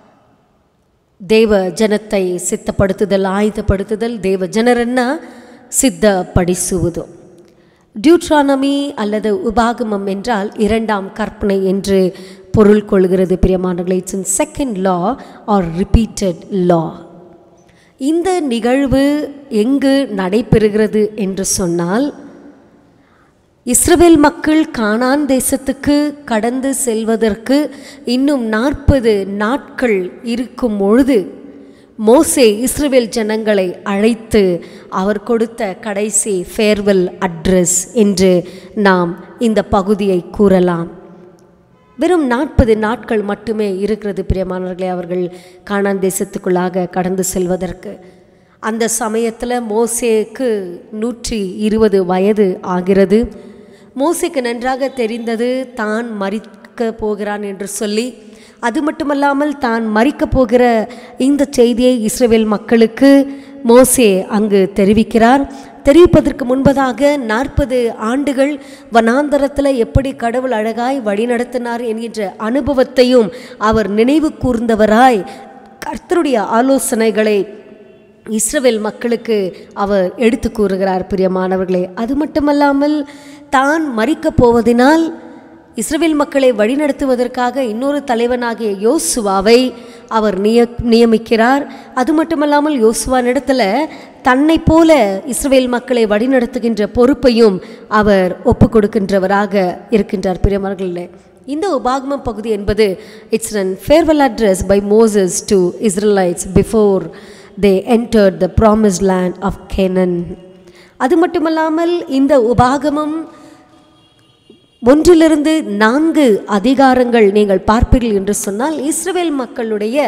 S1: தேவ ஜனத்தை சித்தப்படுத்துதல் ஆயுதப்படுத்துதல் தேவ ஜனரನ್ನ சித்தப்படிಸುವುದು டியூட்ரானமி அல்லது உபாகமம் என்றால் இரண்டாம் கற்பனை என்று பொருள் கொள்கிறது பிரியமானங்களே it's in second law or repeated law இந்த நிகழ்வு எங்கு நடைபெறுகிறது என்று சொன்னால் இஸ்ரவேல் மக்கள் கானான் தேசத்துக்கு கடந்து செல்வதற்கு இன்னும் நாற்பது நாட்கள் இருக்கும் பொழுது மோசே இஸ்ரவேல் ஜனங்களை அழைத்து அவர் கொடுத்த கடைசி ஃபேர்வெல் அட்ரஸ் என்று நாம் இந்த பகுதியை கூறலாம் வெறும் நாற்பது நாட்கள் மட்டுமே இருக்கிறது பிரியமானவர்களே அவர்கள் கானான் தேசத்துக்குள்ளாக கடந்து செல்வதற்கு அந்த சமயத்தில் மோசேக்கு நூற்றி இருபது வயது ஆகிறது மோசேக்கு நன்றாக தெரிந்தது தான் மறிக்க போகிறான் என்று சொல்லி அது மட்டுமல்லாமல் தான் மறிக்கப் போகிற இந்த செய்தியை இஸ்ரேல் மக்களுக்கு மோசே அங்கு தெரிவிக்கிறார் தெரிவிப்பதற்கு முன்பதாக நாற்பது ஆண்டுகள் வனாந்தரத்தில் எப்படி கடவுள் அழகாய் வழிநடத்தினார் என்கின்ற அனுபவத்தையும் அவர் நினைவு கூர்ந்தவராய் கர்த்தருடைய ஆலோசனைகளை இஸ்ரவேல் மக்களுக்கு அவர் எடுத்து கூறுகிறார் பிரியமானவர்களே அது மட்டுமல்லாமல் தான் மறிக்கப் போவதினால் இஸ்ரவேல் மக்களை வழிநடத்துவதற்காக இன்னொரு தலைவனாகிய யோசுவாவை அவர் நிய நியமிக்கிறார் அது மட்டுமல்லாமல் யோசுவானிடத்தில் தன்னை போல இஸ்ரவேல் மக்களை வழிநடத்துகின்ற பொறுப்பையும் அவர் ஒப்பு கொடுக்கின்றவராக இருக்கின்றார் பிரியமார்களே இந்த உபாகமம் பகுதி என்பது it's an farewell address by Moses to Israelites before they entered the promised land of Canaan அது மட்டுமல்லாமல் இந்த உபாகமம் ஒன்றிலிருந்து நான்கு அதிகாரங்கள் நீங்கள் பார்ப்பீர்கள் என்று சொன்னால் இஸ்ரவேல் மக்களுடைய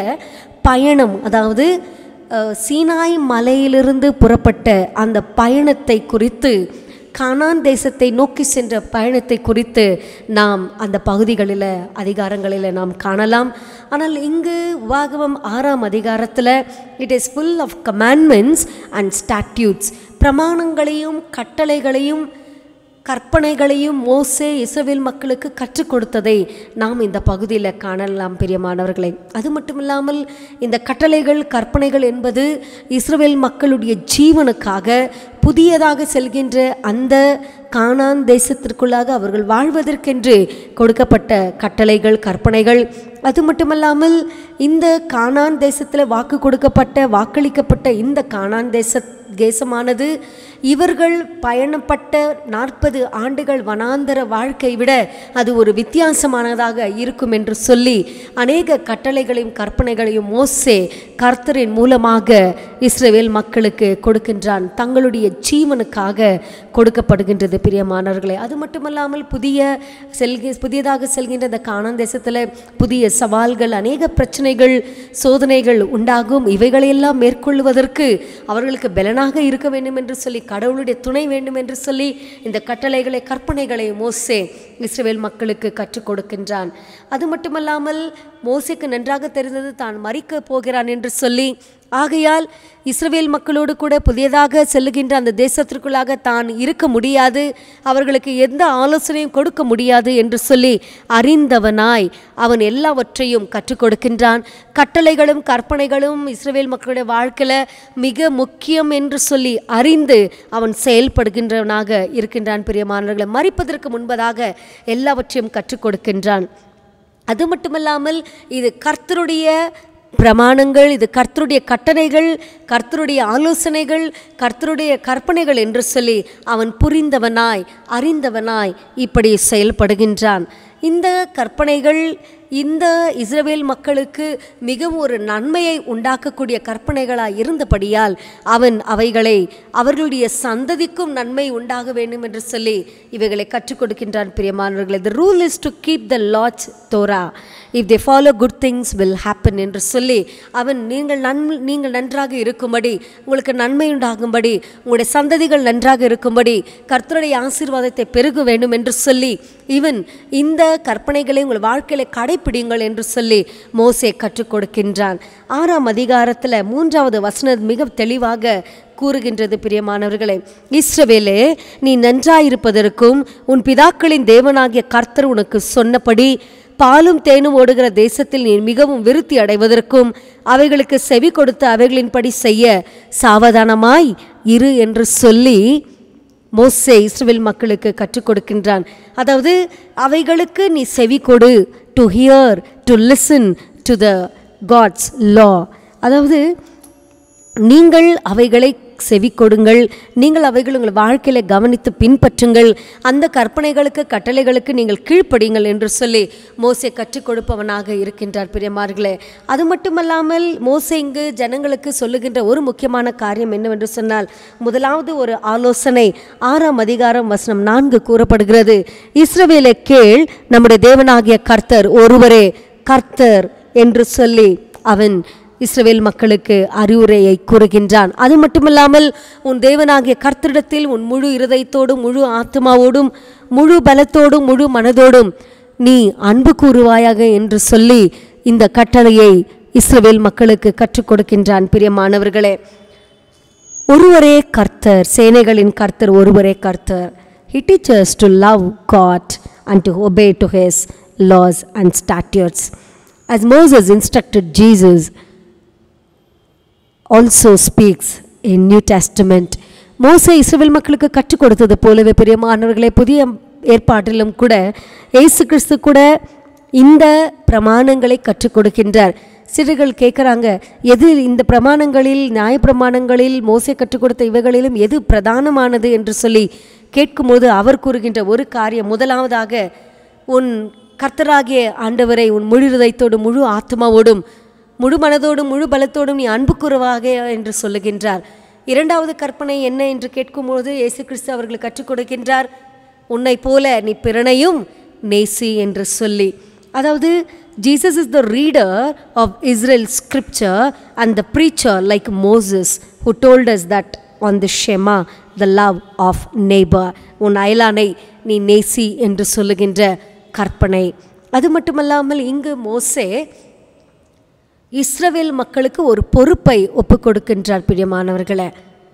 S1: பயணம் அதாவது அஹ், சீனாய் மலையிலிருந்து புறப்பட்ட அந்த பயணத்தை குறித்து கானான் தேசத்தை நோக்கி சென்ற பயணத்தை குறித்து நாம் அந்த பகுதிகளில் அதிகாரங்களில் நாம் காணலாம் ஆனால் இங்கு உபாகமம் ஆறாம் அதிகாரத்தில் it is full of commandments and statutes பிரமாணங்களையும் கட்டளைகளையும் கற்பனைகளையும் மோசே இஸ்ரவேல் மக்களுக்கு கற்றுக் கொடுத்ததை நாம் இந்த பகுதியில் காணலாம் பிரியமானவர்களே அது மட்டுமில்லாமல் இந்த கட்டளைகள் கற்பனைகள் என்பது இஸ்ரவேல் மக்களுடைய ஜீவனுக்காக புதியதாக செல்கின்ற அந்த கானான் தேசத்திற்குள்ளாக அவர்கள் வாழ்வதற்கென்று கொடுக்கப்பட்ட கட்டளைகள் கற்பனைகள் அது மட்டுமல்லாமல் இந்த கானான் தேசத்தில் வாக்கு கொடுக்கப்பட்ட வாக்களிக்கப்பட்ட இந்த கானான் தேச தேசமானது இவர்கள் பயணப்பட்ட நாற்பது ஆண்டுகள் வனாந்தர வாழ்க்கை விட அது ஒரு வித்தியாசமானதாக இருக்கும் என்று சொல்லி அநேக கட்டளைகளையும் கற்பனைகளையும் மோசே கர்த்தரின் மூலமாக இஸ்ரவேல் மக்களுக்கு கொடுக்கின்றான் தங்களுடைய ஜீவனுக்காக கொடுக்கப்படுகின்றது பிரியமானவர்களே அது மட்டுமல்லாமல் புதிய செல்கி புதியதாக செல்கின்ற இந்த கானான் தேசத்தில் புதிய சவால்கள் அநேக பிரச்சனைகள் சோதனைகள் உண்டாகும் இவைகளையெல்லாம் மேற்கொள்வதற்கு அவர்களுக்கு பலனாக இருக்க வேண்டும் என்று சொல்லி கடவுளுடைய துணை வேண்டும் என்று சொல்லி இந்த கட்டளைகளை கற்பனைகளை மோசே இஸ்ரவேல் மக்களுக்கு கற்றுக் கொடுக்கின்றான் அது மட்டுமல்லாமல் மோசேக்கு நன்றாக தெரிந்தது தான் மறிக்க போகிறான் என்று சொல்லி ஆகையால் இஸ்ரவேல் மக்களோடு கூட புதியதாக செல்லுகின்ற அந்த தேசத்திற்குள்ளாக தான் இருக்க முடியாது அவர்களுக்கு எந்த ஆலோசனையும் கொடுக்க முடியாது என்று சொல்லி அறிந்தவனாய் அவன் எல்லாவற்றையும் கற்றுக் கொடுக்கின்றான் கட்டளைகளும் கற்பனைகளும் இஸ்ரவேல் மக்களுடைய வாழ்க்கையில் மிக முக்கியம் என்று சொல்லி அறிந்து அவன் செயல்படுகின்றவனாக இருக்கின்றான் பிரியமானவர்களை மறிப்பதற்கு முன்பதாக எல்லாவற்றையும் கற்றுக் கொடுக்கின்றான் அது மட்டுமல்லாமல் இது கர்த்தருடைய பிரமாணங்கள் இது கர்த்தருடைய கட்டளைகள் கர்த்தருடைய ஆலோசனைகள் கர்த்தருடைய கற்பனைகள் என்று சொல்லி அவன் புரிந்தவனாய் அறிந்தவனாய் இப்படி செயல்படுகின்றான் இந்த கற்பனைகள் இந்த இஸ்ரவேல் மக்களுக்கு மிகவும் ஒரு நன்மையை உண்டாக்கக்கூடிய கற்பனைகளாய் இருந்தபடியால் அவன் அவைகளை அவர்களுடைய சந்ததிக்கும் நன்மை உண்டாக வேண்டும் என்று சொல்லி இவைகளை கற்றுக் கொடுக்கின்றான் பிரியமானவர்களே the rule is to keep the Lord's Torah if they follow good things will happen என்று சொல்லி அவன் நீங்கள் நன் நீங்கள் நன்றாக இருக்கும்படி உங்களுக்கு நன்மை உண்டாகும்படி உங்களுடைய சந்ததிகள் நன்றாக இருக்கும்படி கர்த்தருடைய ஆசீர்வாதத்தை பெருக வேண்டும் என்று சொல்லி இவன் இந்த கற்பனைகளை உங்கள் வாழ்க்கையில கடைப்பிடிங்கள் என்று சொல்லி மோசே கற்றுக் கொடுக்கின்றான் ஆறாம் அதிகாரத்தில் மூன்றாவது வசனம் மிக தெளிவாக கூறுகின்றது பிரியமானவர்களே இஸ்ரவேலே நீ நன்றாயிருப்பதற்கும் உன் பிதாக்களின் தேவனாகிய கர்த்தர் உனக்கு சொன்னபடி பாலும் தேனும் ஓடுகிற தேசத்தில் நீ மிகவும் விருத்தி அடைவதற்கும் அவைகளுக்கு செவி கொடுத்து அவைகளின்படி செய்ய சாவதானமாய் இரு என்று சொல்லி மோசே இஸ்ரவேல் மக்களுக்கு கற்றுக் கொடுக்கின்றான் அதாவது அவைகளுக்கு நீ செவி கொடு to hear to listen to the God's law அதாவது நீங்கள் அவைகளை செவி கொடுங்கள் நீங்கள் அவைகள் உங்கள் வாழ்க்கையில் கவனித்து பின்பற்றுங்கள் அந்த கற்பனைகளுக்கு கட்டளைகளுக்கு நீங்கள் கீழ்ப்படிங்கள் என்று சொல்லி மோசே கற்றுக் கொடுப்பவனாக இருக்கின்றார் பிரியமார்களே அது மட்டுமல்லாமல் மோசே இங்கு ஜனங்களுக்கு சொல்லுகின்ற ஒரு முக்கியமான காரியம் என்னவென்று சொன்னால் முதலாவது ஒரு ஆலோசனை ஆறாம் அதிகாரம் வசனம் நான்கு கூறப்படுகிறது இஸ்ரவேலை கேள் நம்முடைய தேவனாகிய கர்த்தர் ஒருவரே கர்த்தர் என்று சொல்லி அவன் இஸ்ரவேல் மக்களுக்கு அறிவுரையை கூறுகின்றான் அது மட்டுமல்லாமல் உன் தேவனாகிய கர்த்தரிடத்தில் உன் முழு இருதயத்தோடும் முழு ஆத்மாவோடும் முழு பலத்தோடும் முழு மனதோடும் நீ அன்பு கூறுவாயாக என்று சொல்லி இந்த கட்டளையை இஸ்ரவேல் மக்களுக்கு கற்றுக் கொடுக்கின்றான் பிரியமானவர்களே ஒருவரே கர்த்தர் சேனைகளின் கர்த்தர் ஒருவரே கர்த்தர் He teaches to love God and to obey to His laws and statutes. As Moses instructed Jesus, also speaks in New Testament. மோசே இஸ்ரவேல் மக்களுக்கு கற்றுக் கொடுத்தது போலவே பிரியமானவர்களே புதிய ஏற்பாட்டிலும் கூட இயேசு கிறிஸ்து கூட இந்த பிரமாணங்களை கற்றுக் கொடுக்கின்றார் சிறுகள் கேட்குறாங்க எது இந்த பிரமாணங்களில் நியாயப்பிரமாணங்களில் மோசே கற்றுக் கொடுத்த இவைகளிலும் எது பிரதானமானது என்று சொல்லி கேட்கும்போது அவர் கூறுகின்ற ஒரு காரியம் முதலாவதாக உன் கர்த்தராகிய ஆண்டவரை உன் முழு இதயத்தோடும் முழு ஆத்மாவோடும் முழு மனதோடும் முழு பலத்தோடும் நீ அன்பு கூறுவாக என்று சொல்லுகின்றார் இரண்டாவது கற்பனை என்ன என்று கேட்கும்போது இயேசு கிறிஸ்து அவர்களுக்கு கற்றுக் கொடுக்கின்றார் உன்னை போல நீ பிறனையும் நேசி என்று சொல்லி அதாவது Jesus is the reader of Israel scripture and the preacher like Moses who told us that on the Shema the love of neighbour உன் அயலானை நீ நேசி என்று சொல்லுகின்ற கற்பனை அது மட்டுமல்லாமல் இங்கு மோசே இஸ்ரவேல் மக்களுக்கு ஒரு பொறுப்பை ஒப்புக் கொடுக்கின்றார் பிரியமானவர்களே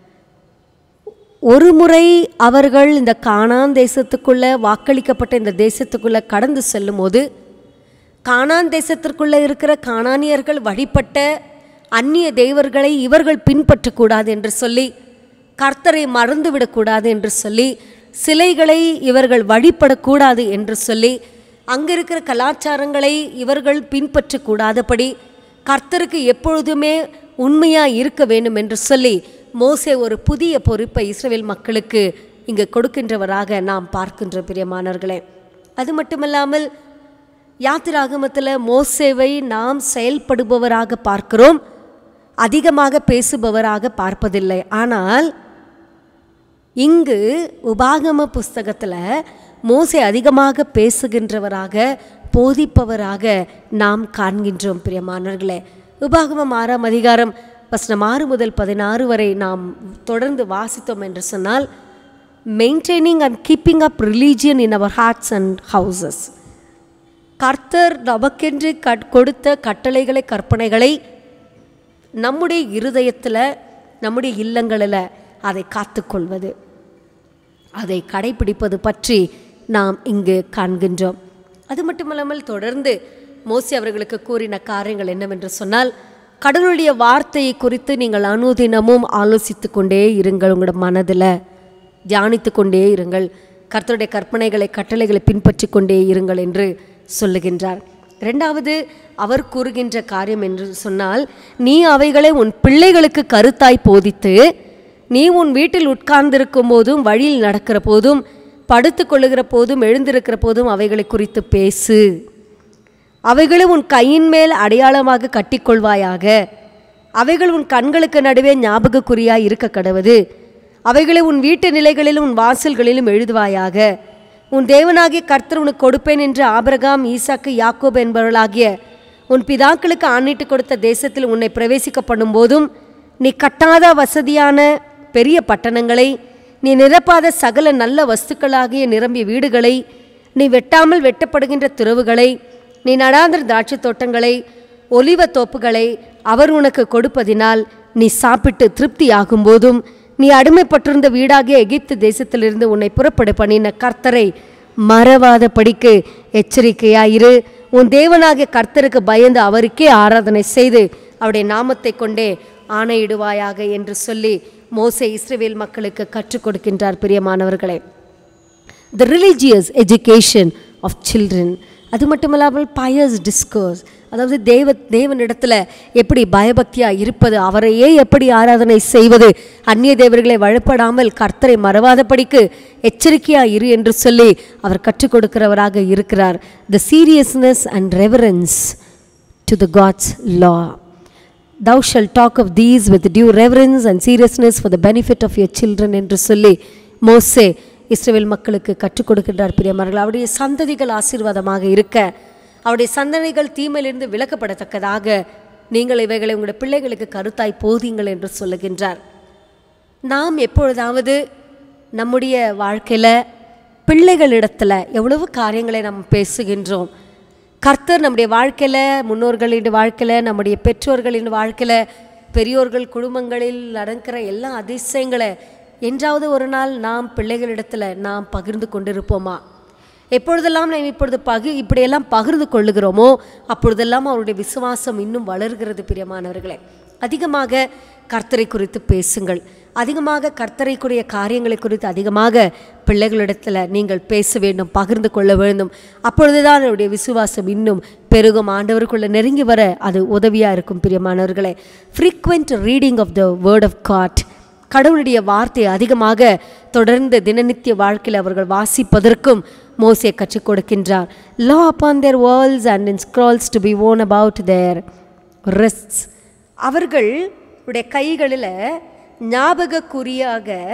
S1: ஒரு முறை அவர்கள் இந்த கானான் தேசத்துக்குள்ள வாக்களிக்கப்பட்ட இந்த தேசத்துக்குள்ள கடந்து செல்லும்போது கானான் தேசத்திற்குள்ள இருக்கிற கானானியர்கள் வழிபட்ட அந்நிய தெய்வர்களை இவர்கள் பின்பற்றக்கூடாது என்று சொல்லி கர்த்தரை மறந்துவிடக்கூடாது என்று சொல்லி சிலைகளை இவர்கள் வழிபடக்கூடாது என்று சொல்லி அங்கே இருக்கிற கலாச்சாரங்களை இவர்கள் பின்பற்றக்கூடாதபடி கர்த்தருக்கு எப்பொழுதுமே உண்மையாக இருக்க வேண்டும் என்று சொல்லி மோசே ஒரு புதிய பொறுப்பை இஸ்ரேல் மக்களுக்கு இங்கு கொடுக்கின்றவராக நாம் பார்க்கின்ற பிரியமானவர்களே அது மட்டுமல்லாமல் யாத்திராகமத்தில் மோசேவை நாம் செயல்படுபவராக பார்க்கிறோம் அதிகமாக பேசுபவராக பார்ப்பதில்லை ஆனால் இங்கு உபாகம புஸ்தகத்தில் மோசே அதிகமாக பேசுகின்றவராக போதிப்பவராக நாம் காண்கின்றோம் பிரியமானவர்களே உபாகமம் ஆறாம் அதிகாரம் வசனம் ஆறு முதல் பதினாறு வரை நாம் தொடர்ந்து வாசித்தோம் என்று சொன்னால் maintaining and keeping up religion in our hearts and houses கர்த்தர் நமக்கென்று கட் கொடுத்த கட்டளைகளை கற்பனைகளை நம்முடைய இருதயத்தில் நம்முடைய இல்லங்களில் அதை காத்துக்கொள்வது அதை கடைபிடிப்பது பற்றி நாம் இங்கு காண்கின்றோம் அது மட்டுமல்லாமல் தொடர்ந்து மோசி அவர்களுக்கு கூறின காரியங்கள் என்னவென்று சொன்னால் கடவுளுடைய வார்த்தையை குறித்து நீங்கள் அனுதினமும் ஆலோசித்து கொண்டே இருங்கள் உங்களோட மனதில் தியானித்து கொண்டே இருங்கள் கர்த்தருடைய கற்பனைகளை கட்டளைகளை பின்பற்றி கொண்டே இருங்கள் என்று சொல்லுகின்றார் ரெண்டாவது அவர் கூறுகின்ற காரியம் என்று சொன்னால் நீ அவைகளை உன் பிள்ளைகளுக்கு கருத்தாய் போதித்து நீ உன் வீட்டில் உட்கார்ந்திருக்கும் போதும் வழியில் நடக்கிற போதும் படுத்து கொள்ளுகிற போதும் எழுந்திருக்கிற போதும் அவைகளை குறித்து பேசு அவைகளை உன் கையின் மேல் அடையாளமாக கட்டிக்கொள்வாயாக அவைகள் உன் கண்களுக்கு நடுவே ஞாபகக்குறியாய் இருக்க கடவது அவைகளை உன் வீட்டு நிலைகளிலும் உன் வாசல்களிலும் எழுதுவாயாக உன் தேவனாகிய கர்த்தர் உனக்கு கொடுப்பேன் என்று ஆபிரகாம் ஈசாக்கு யாக்கோப் என்பவர்களாகிய உன் பிதாக்களுக்கு ஆணிட்டு கொடுத்த தேசத்தில் உன்னை பிரவேசிக்க பண்ணும்போதும் நீ கட்டாத வசதியான பெரிய பட்டணங்களை நீ நிரப்பாத சகல நல்ல வஸ்துக்களாகிய நிரம்பிய வீடுகளை நீ வெட்டாமல் வெட்டப்படுகின்ற துறவுகளை நீ நடாந்திர திராட்சை தோட்டங்களை ஒலிவ தோப்புகளை அவர் உனக்கு கொடுப்பதினால் நீ சாப்பிட்டு திருப்தி ஆகும்போதும் நீ அடிமைப்பட்டிருந்த வீடாகிய எகிப்து தேசத்திலிருந்து உன்னை புறப்பட பண்ணின கர்த்தரை மறவாத படிக்கு எச்சரிக்கையாயிரு உன் தேவனாகிய கர்த்தருக்கு பயந்து அவருக்கே ஆராதனை செய்து அவருடைய நாமத்தை கொண்டே ஆணையிடுவாயாக என்று சொல்லி மோசே இஸ்ரவேல் மக்களுக்கு கற்றுக் கொடுக்கின்றார் பிரியமானவர்களே the religious education of children அது மட்டுமல்லாமல் பயஸ் டிஸ்கோர்ஸ் அதாவது தேவ தேவனிடத்தில் எப்படி பயபக்தியாக இருப்பது அவரையே எப்படி ஆராதனை செய்வது அந்நிய தேவர்களை வழிபடாமல் கர்த்தரை மறவாதபடிக்கு எச்சரிக்கையாக இரு என்று சொல்லி அவர் கற்றுக் கொடுக்கிறவராக இருக்கிறார் the seriousness and reverence to the God's law thou shalt talk of these with due reverence and seriousness for the benefit of your children என்று சொல்லி மோசே இஸ்ரவேல் மக்களுக்கு கற்றுக் கொடுக்கின்றார் பிரியமார்கள் அவருடைய சந்ததிகள் ஆசீர்வாதமாக இருக்க அவருடைய சந்ததிகள் தீமையிலிருந்து விலக்கப்படத்தக்கதாக நீங்கள் இவைகளை உங்களுடைய பிள்ளைகளுக்கு கருத்தாய் போதீங்கள் என்று சொல்லுகின்றார் நாம் எப்பொழுதாவது நம்முடைய வாழ்க்கையில் பிள்ளைகளிடத்தில் எவ்வளவு காரியங்களை நாம் பேசுகின்றோம் கர்த்தர் நம்முடைய வாழ்க்கையில் முன்னோர்களின் வாழ்க்கையில் நம்முடைய பெற்றோர்களின் வாழ்க்கையில் பெரியோர்கள் குடும்பங்களில் நடக்கிற எல்லா அதிசயங்களை என்றாவது ஒரு நாள் நாம் பிள்ளைகளிடத்தில் நாம் பகிர்ந்து கொண்டிருப்போமா எப்பொழுதெல்லாம் நாம் இப்பொழுது பகி இப்படியெல்லாம் பகிர்ந்து கொள்ளுகிறோமோ அப்பொழுதெல்லாம் அவருடைய விசுவாசம் இன்னும் வளர்கிறது பிரியமானவர்களே அதிகமாக கர்த்தரை குறித்து பேசுங்கள் அதிகமாக கர்த்தரைக்குரிய காரியங்களை குறித்து அதிகமாக பிள்ளைகளிடத்தில் நீங்கள் பேச வேண்டும் பகிர்ந்து கொள்ள வேண்டும் அப்பொழுதுதான் அவருடைய விசுவாசம் இன்னும் பெருகும் ஆண்டவருக்குள்ள நெருங்கி வர அது உதவியாக இருக்கும் பிரியமானவர்களே frequent reading of the word of God கடவுளுடைய வார்த்தையை அதிகமாக தொடர்ந்து தினநித்திய வாழ்க்கையில் அவர்கள் வாசிப்பதற்கும் மோசே கற்றுக் கொடுக்கின்றார் law upon their walls and in scrolls to be worn about their wrists அவர்கள் உடைய கைகளில் ஞாபக குறியாக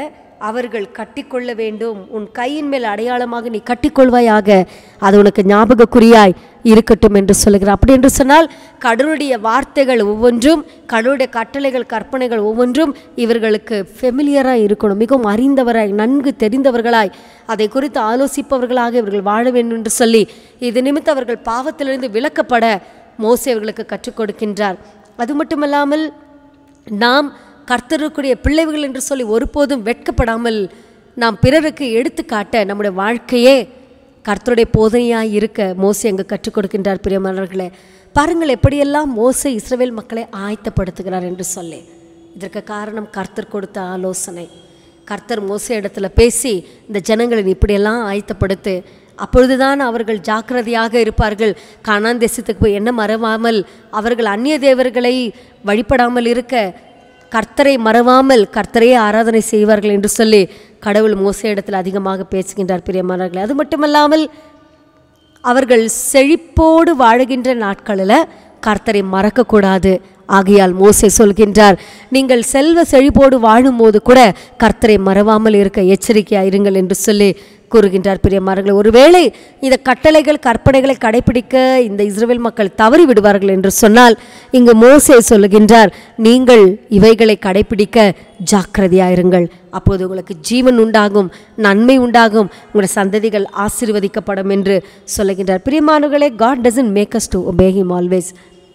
S1: அவர்கள் கட்டிக்கொள்ள வேண்டும் உன் கையின் மேல் அடையாளமாக நீ கட்டிக்கொள்வாயாக அது உனக்கு ஞாபக குறியாய் இருக்கட்டும் என்று சொல்லுகிறார் அப்படி என்று சொன்னால் கடவுளுடைய வார்த்தைகள் ஒவ்வொன்றும் கடவுளுடைய கட்டளைகள் கற்பனைகள் ஒவ்வொன்றும் இவர்களுக்கு ஃபெமிலியராக இருக்கணும் மிகவும் அறிந்தவராய் நன்கு தெரிந்தவர்களாய் அதை குறித்து ஆலோசிப்பவர்களாக இவர்கள் வாழ வேண்டும் என்று சொல்லி இது நிமித்தம் அவர்கள் பாவத்திலிருந்து விலக்கப்பட மோசே அவர்களுக்கு கற்றுக் கொடுக்கின்றார் அது மட்டுமல்லாமல் நாம் கர்த்தருக்குரிய பிள்ளைகள் என்று சொல்லி ஒருபோதும் வெட்கப்படாமல் நாம் பிறருக்கு எடுத்துக்காட்ட நம்முடைய வாழ்க்கையே கர்த்தருடைய போதனையாய் இருக்க மோசே அங்கு கற்றுக் கொடுக்கின்றார் பிரியமானவர்களே பாருங்கள் எப்படியெல்லாம் மோசே இஸ்ரவேல் மக்களை ஆயத்தப்படுத்துகிறார் என்று சொல்லி இதற்கு காரணம் கர்த்தர் கொடுத்த ஆலோசனை கர்த்தர் மோசே இடத்துல பேசி இந்த ஜனங்களை நீ இப்படியெல்லாம் ஆயத்தப்படுத்து அப்பொழுதுதான் அவர்கள் ஜாக்கிரதையாக இருப்பார்கள் கானான் தேசத்துக்கு போய் என்ன மறவாமல் அவர்கள் அந்நிய தேவர்களை வழிபடாமல் இருக்க கர்த்தரை மறவாமல் கர்த்தரையே ஆராதனை செய்வார்கள் என்று சொல்லி கடவுள் மோசே இடத்தில் அதிகமாக பேசுகின்றார் பிரியமானவர்களே அது மட்டுமல்லாமல் அவர்கள் செழிப்போடு வாழுகின்ற நாட்களில் கர்த்தரை மறக்கக்கூடாது ஆகையால் மோசே சொல்கின்றார் நீங்கள் செல்வ செழிப்போடு வாழும்போது கூட கர்த்தரை மறவாமல் இருக்க எச்சரிக்கையாக இருங்கள் என்று சொல்லி கூறுகின்றார் பிரியமானவர்களே ஒருவேளை இந்த கட்டளைகள் கற்பனைகளை கடைபிடிக்க இந்த இஸ்ரேல் மக்கள் தவறி விடுவார்கள் என்று சொன்னால் இங்கு மோசே சொல்லுகின்றார் நீங்கள் இவைகளை கடைபிடிக்க ஜாக்கிரதையாயிருங்கள் அப்போது உங்களுக்கு ஜீவன் உண்டாகும் நன்மை உண்டாகும் உங்களுடைய சந்ததிகள் ஆசீர்வதிக்கப்படும் என்று சொல்லுகின்றார் பிரியமானவர்களே God doesn't make us to obey him always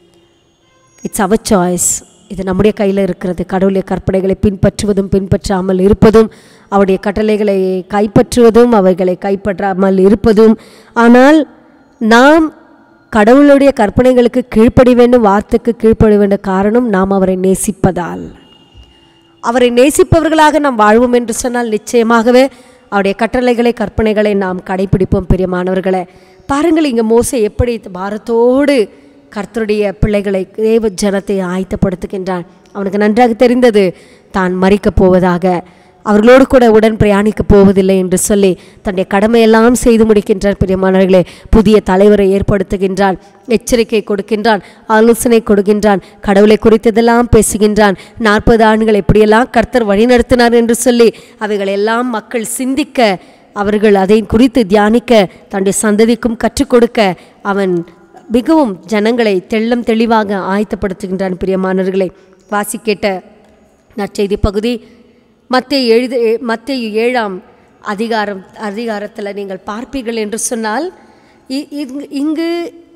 S1: it's our choice இது நம்முடைய கையில் இருக்கிறது கடவுளுடைய கற்பனைகளை பின்பற்றுவதும் பின்பற்றாமல் இருப்பதும் அவருடைய கட்டளைகளை கைப்பற்றுவதும் அவைகளை கைப்பற்றாமல் இருப்பதும் ஆனால் நாம் கடவுளுடைய கற்பனைகளுக்கு கீழ்ப்படி வேண்டும் வார்த்தைக்கு கீழ்ப்படி வேண்டும் காரணம் நாம் அவரை நேசிப்பதால் அவரை நேசிப்பவர்களாக நாம் வாழ்வோம் என்று சொன்னால் நிச்சயமாகவே அவருடைய கட்டளைகளை கற்பனைகளை நாம் கடைபிடிப்போம் பிரியமானவர்களே பாருங்கள் இங்கே மோசே எப்படி பாரத்தோடு கர்த்தருடைய பிள்ளைகளை தேவ ஜனத்தை ஆயத்தப்படுத்துகின்றான் அவனுக்கு நன்றாக தெரிந்தது தான் மறிக்கப் போவதாக அவர்களோடு கூட உடன் பிரயாணிக்கப் போவதில்லை என்று சொல்லி தன்னுடைய கடமையெல்லாம் செய்து முடிக்கின்றார் பிரியமானவர்களே புதிய தலைவரை ஏற்படுத்துகின்றான் எச்சரிக்கை கொடுக்கின்றான் ஆலோசனை கொடுக்கின்றான் கடவுளை குறித்ததெல்லாம் பேசுகின்றான் நாற்பது ஆண்டுகள் எப்படியெல்லாம் கர்த்தர் வழிநடத்தினார் என்று சொல்லி அவைகளெல்லாம் மக்கள் சிந்திக்க அவர்கள் அதை குறித்து தியானிக்க தன்னுடைய சந்ததிக்கும் கற்றுக் கொடுக்க அவன் மிகவும் ஜனங்களை தெள்ளம் தெளிவாக ஆயத்தப்படுத்துகின்றான் பிரியமானவர்களை வாசி கேட்ட நற்செய்தி பகுதி மத்திய எழுது மத்திய ஏழாம் அதிகாரம் அதிகாரத்தில் நீங்கள் பார்ப்பீர்கள் என்று சொன்னால் இ- இங்கு- இங்கு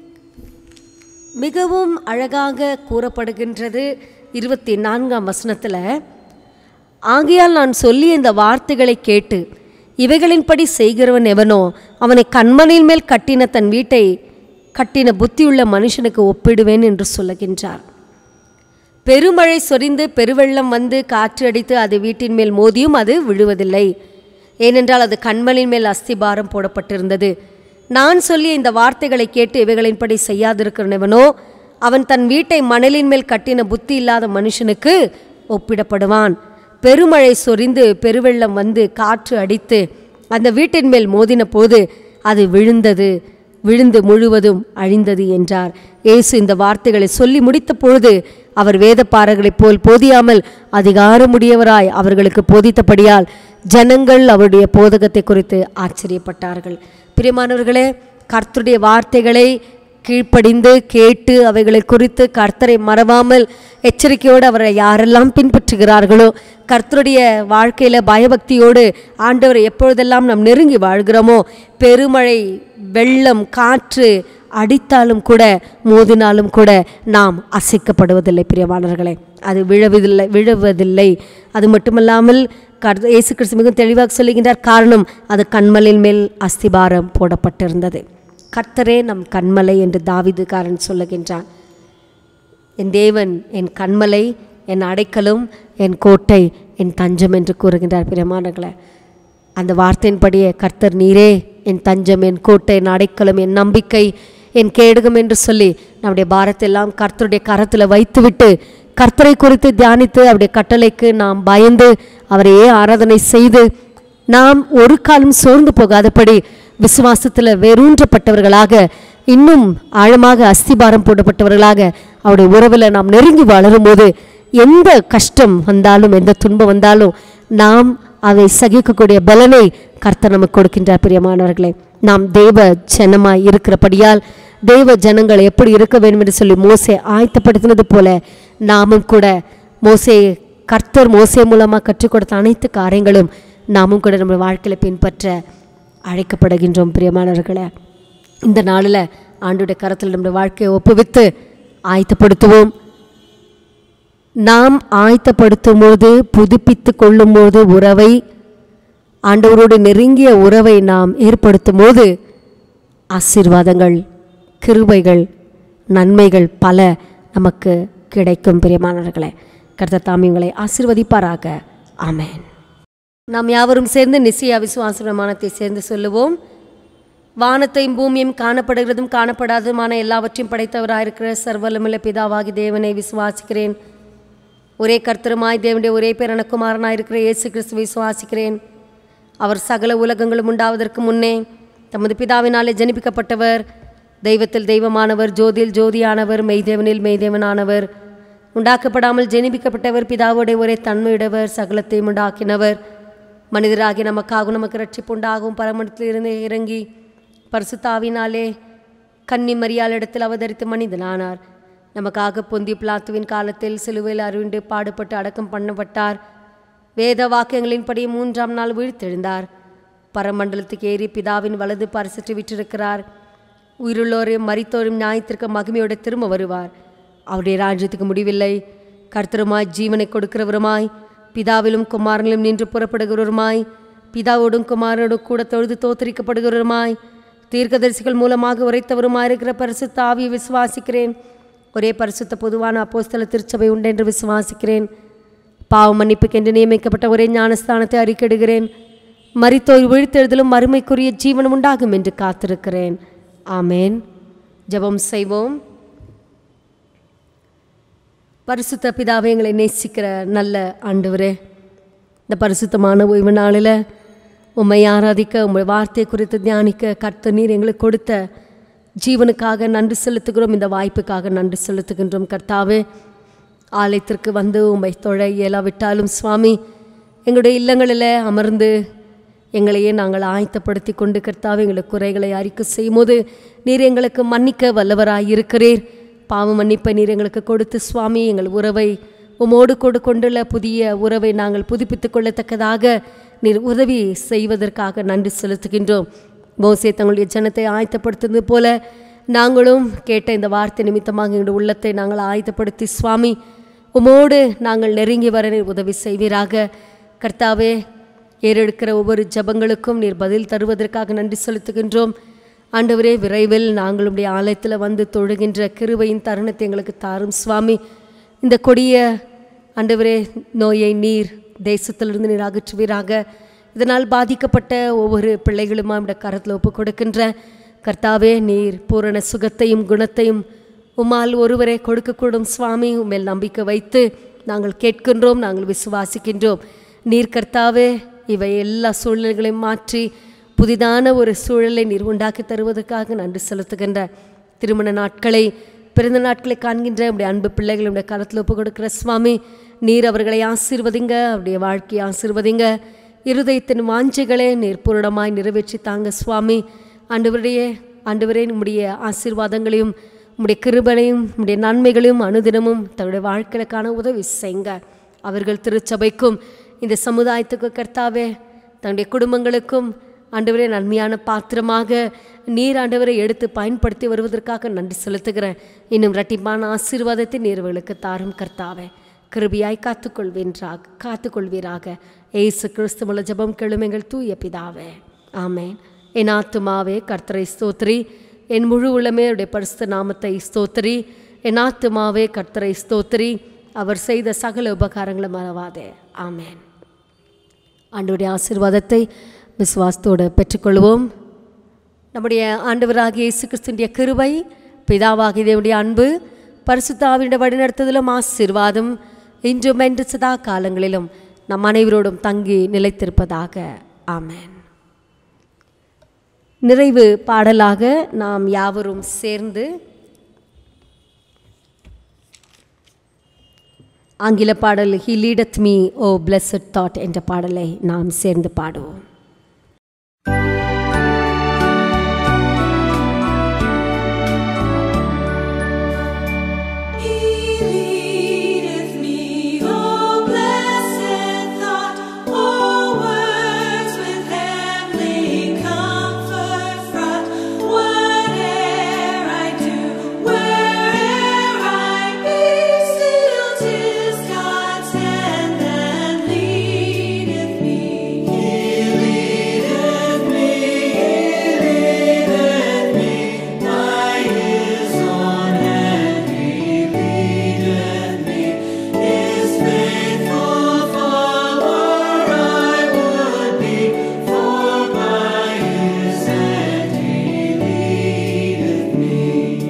S1: மிகவும் அழகாக கூறப்படுகின்றது இருபத்தி நான்காம் வசனத்தில் ஆகையால் நான் சொல்லிய இந்த வார்த்தைகளை கேட்டு இவைகளின்படி செய்கிறவன் எவனோ அவனை கண்மணின் மேல் கட்டின தன் வீட்டை கட்டின புத்தியுள்ள மனுஷனுக்கு ஒப்பிடுவேன் என்று சொல்லுகின்றார் பெருமழை சொரிந்து பெருவெள்ளம் வந்து காற்று அடித்து அது வீட்டின் மேல் மோதியும் அது விழுவதில்லை ஏனென்றால் அது கண்மலின் மேல் அஸ்திபாரம் போடப்பட்டிருந்தது நான் சொல்லிய இந்த வார்த்தைகளை கேட்டு இவைகளின்படி செய்யாதிருக்கிறவனோ அவன் தன் வீட்டை மணலின் மேல் கட்டின புத்தி இல்லாத மனுஷனுக்கு ஒப்பிடப்படுவான் பெருமழை சொரிந்து பெருவெள்ளம் வந்து காற்று அடித்து அந்த வீட்டின் மேல் மோதின போது அது விழுந்தது விழுந்து முழுவதும் அழிந்தது என்றார் இயேசு இந்த வார்த்தைகளை சொல்லி முடித்த பொழுது அவர் வேதப்பாரர்களைப் போல் போதியாமல் அதிகாரமுடையவராய் அவர்களுக்கு போதித்தபடியால் ஜனங்கள் அவருடைய போதகத்தை குறித்து ஆச்சரியப்பட்டார்கள் பிரியமானவர்களே கர்த்தருடைய வார்த்தைகளை கீழ்ப்படிந்து கேட்டு அவைகளை குறித்து கர்த்தரை மறவாமல் எச்சரிக்கையோடு அவரை யாரெல்லாம் பின்பற்றுகிறார்களோ கர்த்தருடைய வாழ்க்கையில் பயபக்தியோடு ஆண்டவரை எப்பொழுதெல்லாம் நாம் நெருங்கி வாழ்கிறோமோ பெருமழை வெள்ளம் காற்று அடித்தாலும் கூட மோதினாலும் கூட நாம் அசைக்கப்படுவதில்லை பிரியமானவர்களே அது விழவதில்லை விழுவதில்லை அது மட்டுமல்லாமல் கர்த்த இயேசு கிறிஸ்து மிகவும் தெளிவாக சொல்லுகின்றார் காரணம் அது கண்மலின் மேல் அஸ்திபாரம் போடப்பட்டிருந்தது கர்த்தரே நம் கண்மலை என்று தாவிதுக்காரன் சொல்லுகின்றான் என் தேவன் என் கண்மலை என் அடைக்கலும் என் கோட்டை என் தஞ்சம் என்று கூறுகின்றார் பிரியமானங்களே அந்த வார்த்தையின்படியே கர்த்தர் நீரே என் தஞ்சம் என் கோட்டை என் அடைக்கலம் என் நம்பிக்கை என் கேடகம் என்று சொல்லி நம்முடைய பாரத்தெல்லாம் கர்த்தருடைய கரத்தில் வைத்துவிட்டு கர்த்தரை குறித்து தியானித்து அவருடைய கட்டளைக்கு நாம் பயந்து அவரையே ஆராதனை செய்து நாம் ஒரு காலம் சோர்ந்து போகாதபடி விசுவாசத்தில் வேரூன்றப்பட்டவர்களாக இன்னும் ஆழமாக அஸ்திபாரம் போடப்பட்டவர்களாக அவருடைய உறவில் நாம் நெருங்கி வளரும்போது எந்த கஷ்டம் வந்தாலும் எந்த துன்பம் வந்தாலும் நாம் அதை சகிக்கக்கூடிய பலனை கர்த்தர் நமக்கு கொடுக்கின்றார் பிரியமானவர்களே நாம் தேவ ஜனமாய் இருக்கிறபடியால் தேவ ஜனங்கள் எப்படி இருக்க வேண்டும் என்று சொல்லி மோசே ஆயத்தப்படுத்தினது போல நாமும் கூட மோசே கர்த்தர் மோசே மூலமாக கற்றுக் கொடுத்த அனைத்து காரியங்களும் நாமும் கூட நம்ம வாழ்க்கையில் பின்பற்ற அழைக்கப்படுகின்றோம் பிரியமானவர்களே இந்த நாளில் ஆண்டுடைய கரத்தில் நம்முடைய வாழ்க்கையை ஒப்புவித்து ஆயத்தப்படுத்துவோம் நாம் ஆயத்தப்படுத்தும் போது புதுப்பித்து கொள்ளும் போது உறவை ஆண்டவரோடு நெருங்கிய உறவை நாம் ஏற்படுத்தும் போது ஆசீர்வாதங்கள் கிருபைகள் நன்மைகள் பல நமக்கு கிடைக்கும் பிரியமானவர்களே கர்த்தர் தாம் உங்களை ஆசீர்வதிப்பாராக ஆமென் நாம் யாவரும் சேர்ந்து நிசியா விசுவாச பிரமாணத்தை சேர்ந்து சொல்லுவோம் வானத்தையும் பூமியும் காணப்படுகிறதும் காணப்படாததுமான எல்லாவற்றையும் படைத்தவராயிருக்கிற சர்வலமுள்ள பிதாவாகி தேவனை விசுவாசிக்கிறேன் ஒரே கர்த்தருமாய் தேவனுடைய ஒரே பேரனக்குமாரனாயிருக்கிற இயேசு கிறிஸ்து விசுவாசிக்கிறேன் அவர் சகல உலகங்களும் உண்டாவதற்கு முன்னே தமது பிதாவினாலே ஜனிப்பிக்கப்பட்டவர் தெய்வத்தில் தெய்வமானவர் ஜோதியில் ஜோதியானவர் மெய்தேவனில் மெய்தேவனானவர் உண்டாக்கப்படாமல் ஜெனிப்பிக்கப்பட்டவர் பிதாவுடைய ஒரே தன்மையுடையவர் சகலத்தையும் உண்டாக்கினவர் மனிதராகி நமக்காகவும் நமக்கு ரட்சிப்பு உண்டாகும் பரமணத்திலிருந்து இறங்கி பரிசுத்தாவினாலே கன்னி மரியாளிடத்தில் அவதரித்து மனிதனானார் நமக்காக பொந்தி பிளாத்துவின் காலத்தில் சிலுவையில் அருண்டு பாடுபட்டு அடக்கம் பண்ணப்பட்டார் வேத வாக்கியங்களின்படி மூன்றாம் நாள் வீழ்த்தெழுந்தார் பரமண்டலத்துக்கு ஏறி பிதாவின் வலது பரிசற்று விட்டிருக்கிறார் உயிருள்ளோரையும் மரித்தோரும் நியாயத்திற்கு மகிமையோடு திரும்ப வருவார் அவருடைய ராஜ்யத்துக்கு முடிவில்லை கர்த்தருமாய் ஜீவனை கொடுக்கிறவருமாய் பிதாவிலும் குமாரனிலும் நின்று புறப்படுகிறவருமாய் பிதாவோடும் குமாரனோடும் கூட தொழுது தோத்தரிக்கப்படுகிறவருமாய் தீர்க்கதரிசிகள் மூலமாக உரைத்தவருமாய் இருக்கிற பரிசுத்த ஆவியை விசுவாசிக்கிறேன் ஒரே பரிசுத்த பொதுவான அப்போஸ்தல திருச்சபை உண்டென்று விசுவாசிக்கிறேன் பாவ மன்னிப்புக்கென்று நியமிக்கப்பட்ட ஒரே ஞானஸ்தானத்தை அறிக்கையிடுகிறேன் மரித்தோர் விழித்தெழுதலும் மறுமைக்குரிய ஜீவனம் உண்டாகும் என்று காத்திருக்கிறேன் ஆமேன் ஜெபம் செய்வோம் பரிசுத்த பிதாவே எங்களை நேசிக்கிற நல்ல ஆண்டவரே இந்த பரிசுத்தமான ஓய்வு நாளில் உம்மை ஆராதிக்க உம்முடைய வார்த்தை குறித்து தியானிக்க கர்த்த நீர் எங்களுக்கு கொடுத்த ஜீவனுக்காக நன்றி செலுத்துகிறோம் இந்த வாய்ப்புக்காக நன்றி செலுத்துகின்றோம் கர்த்தாவே ஆலயத்திற்கு வந்து உம்மை தொழ இயலாவிட்டாலும் சுவாமி எங்களுடைய இல்லங்களில் அமர்ந்து எங்களையே நாங்கள் ஆயத்தப்படுத்தி கொண்டு கர்த்தாவே எங்களுக்கு குறைகளை அறிக்கை செய்யும்போது நீர் எங்களுக்கு மன்னிக்க வல்லவராய் இருக்கிறீர் பாவ மன்னிப்பை நீர் எங்களுக்கு கொடுத்து சுவாமி எங்கள் உறவை உமோடு கொடு கொண்டுள்ள புதிய உறவை நாங்கள் புதுப்பித்துக் கொள்ளத்தக்கதாக நீர் உதவி செய்வதற்காக நன்றி செலுத்துகின்றோம் மோசே தங்களுடைய ஜனத்தை ஆயத்தப்படுத்துவது போல நாங்களும் கேட்ட இந்த வார்த்தை நிமித்தமாக எங்களுடைய உள்ளத்தை நாங்கள் ஆயத்தப்படுத்தி சுவாமி உமோடு நாங்கள் நெருங்கி வர நீர் உதவி செய்வீராக கர்த்தாவே ஏறெடுக்கிற ஒவ்வொரு ஜபங்களுக்கும் நீர் பதில் தருவதற்காக நன்றி செலுத்துகின்றோம் ஆண்டவரே விரைவில் நாங்களுடைய ஆலயத்தில் வந்து தொழுகின்ற கிருபையின் தருணத்தை எங்களுக்கு தாரும் சுவாமி இந்த கொடிய ஆண்டவரே நோயை நீர் தேசத்திலிருந்து நீர் அகற்றுவீராக இதனால் பாதிக்கப்பட்ட ஒவ்வொரு பிள்ளைகளுமா நம்முடைய கரத்தில் ஒப்பு கொடுக்கின்ற கர்த்தாவே நீர் பூரண சுகத்தையும் குணத்தையும் உம்மால் ஒருவரே கொடுக்கக்கூடும் சுவாமி உம்மேல் நம்பிக்கை வைத்து நாங்கள் கேட்கின்றோம் நாங்கள் விசுவாசிக்கின்றோம் நீர் கர்த்தாவே இவை எல்லா சூழ்நிலைகளையும் மாற்றி புதிதான ஒரு சூழலை நீர் உண்டாக்கி தருவதற்காக நன்றி செலுத்துகின்ற திருமண நாட்களை பிறந்த நாட்களை காண்கின்ற உடைய அன்பு பிள்ளைகள் உடைய காலத்தில் ஒப்பு கொடுக்கிற சுவாமி நீர் அவர்களை ஆசீர்வதிங்க அவருடைய வாழ்க்கையை ஆசீர்வதிங்க இருதயத்தின் வாஞ்சைகளை நீர் பூரணமாய் நிறைவேற்றி தாங்க சுவாமி ஆண்டவருடைய ஆண்டவரே நம்முடைய ஆசீர்வாதங்களையும் உம்முடைய கிருபனையும் உம்முடைய நன்மைகளையும் அனுதினமும் தன்னுடைய வாழ்க்கைக்கான உதவி செய்யுங்க அவர்கள் திருச்சபைக்கும் இந்த சமுதாயத்துக்கு கர்த்தாவே தன்னுடைய குடும்பங்களுக்கும் ஆண்டவரே நன்மையான பாத்திரமாக நீர் ஆண்டவரை எடுத்து பயன்படுத்தி வருவதற்காக நன்றி செலுத்துகிறேன் இன்னும் இரட்டிப்பான ஆசீர்வாதத்தை நீர்வர்களுக்கு தாரும் கர்த்தாவே கிருபியாய் காத்துக்கொள்வீன்றாக காத்துக்கொள்வீராக ஏசு கிறிஸ்துமல ஜெபம் கெழும் எங்கள் தூய பிதாவே ஆமேன் என் ஆத்துமாவே கர்த்தரை ஸ்தோத்ரி என் முழு உள்ளமே அவருடைய பரிசுத்த நாமத்தை ஸ்தோத்ரி என் ஆத்துமாவே கர்த்தரை ஸ்தோத்ரி அவர் செய்த சகல உபகாரங்களை மறவாதே ஆமேன் ஆண்டவருடைய ஆசீர்வாதத்தை விசுவாசத்தோடு பெற்றுக்கொள்வோம் நம்முடைய ஆண்டவராகிய இயேசு கிறிஸ்துடைய கிருபை பிதாவாகிய தேவனுடைய அன்பு பரிசுத்தாவினுடைய வழிநடத்துதலும் ஆசீர்வாதம் இன்றும் என்று சதா காலங்களிலும் நம் அனைவரோடும் தங்கி நிலைத்திருப்பதாக ஆமென் நிறைவு பாடலாக நாம் யாவரும் சேர்ந்து ஆங்கில பாடல் he leadeth me O blessed thought என்ற பாடலை நாம் சேர்ந்து பாடுவோம்
S6: leadeth me, O blessed thought, O words with heavenly comfort fraught. Whate'er I do, where'er I be, still 'tis God's hand that leadeth me. He leadeth me, He leadeth me by His own hand. He leadeth me, His faithful follower I would be, for by His hand He leadeth me.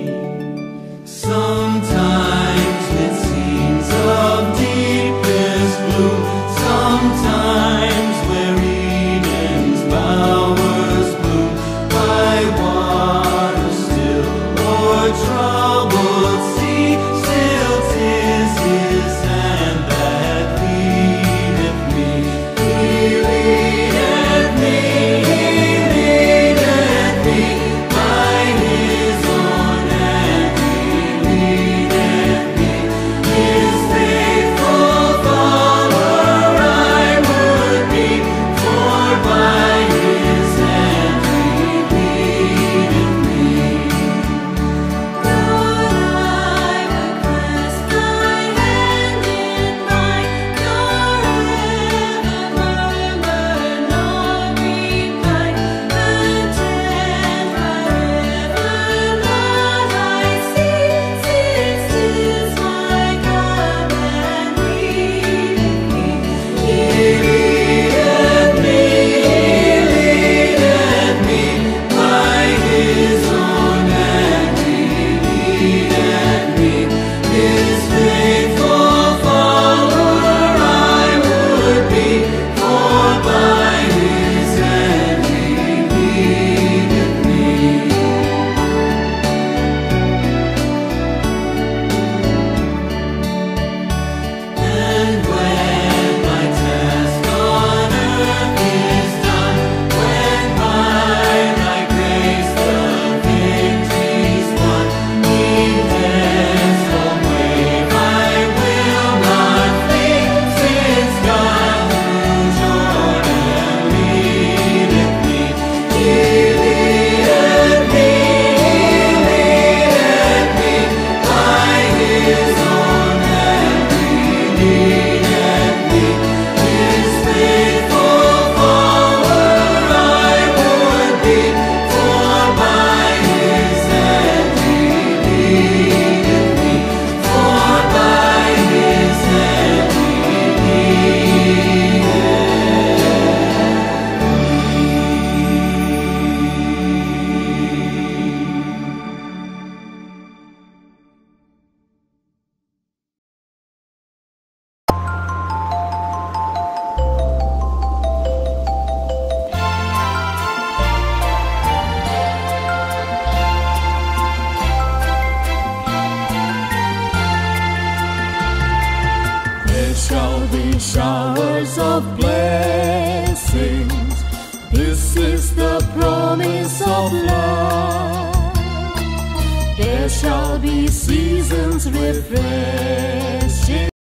S6: Sometimes with scenes of deepest blue, sometimes where Eden's bowers bloom, by water still or troubled sea, still 'tis His hand that leadeth me. He leadeth me, He leadeth me by His own hand. He leadeth me, His faithful follower I would be, for by His hand He leadeth me. God, I would clasp Thy hand in mine, nor ever murmur, nor repine, content whatever lot I see, since 'tis my God that leadeth me. He leadeth me, He leadeth me by His own hand. He leadeth me, His faithful follower I would be, for by His hand He leadeth me. And when my task on earth is done, when by Thy grace the victory's won, in death's long wave I will not flee, since God through Jordan leadeth me. He leadeth me, He leadeth me by His own hand. He leadeth me, His faithful follower I would be, for by His hand He leadeth me, for by His hand He
S8: There shall be showers of blessings. This is the promise of love. There shall be seasons refreshing.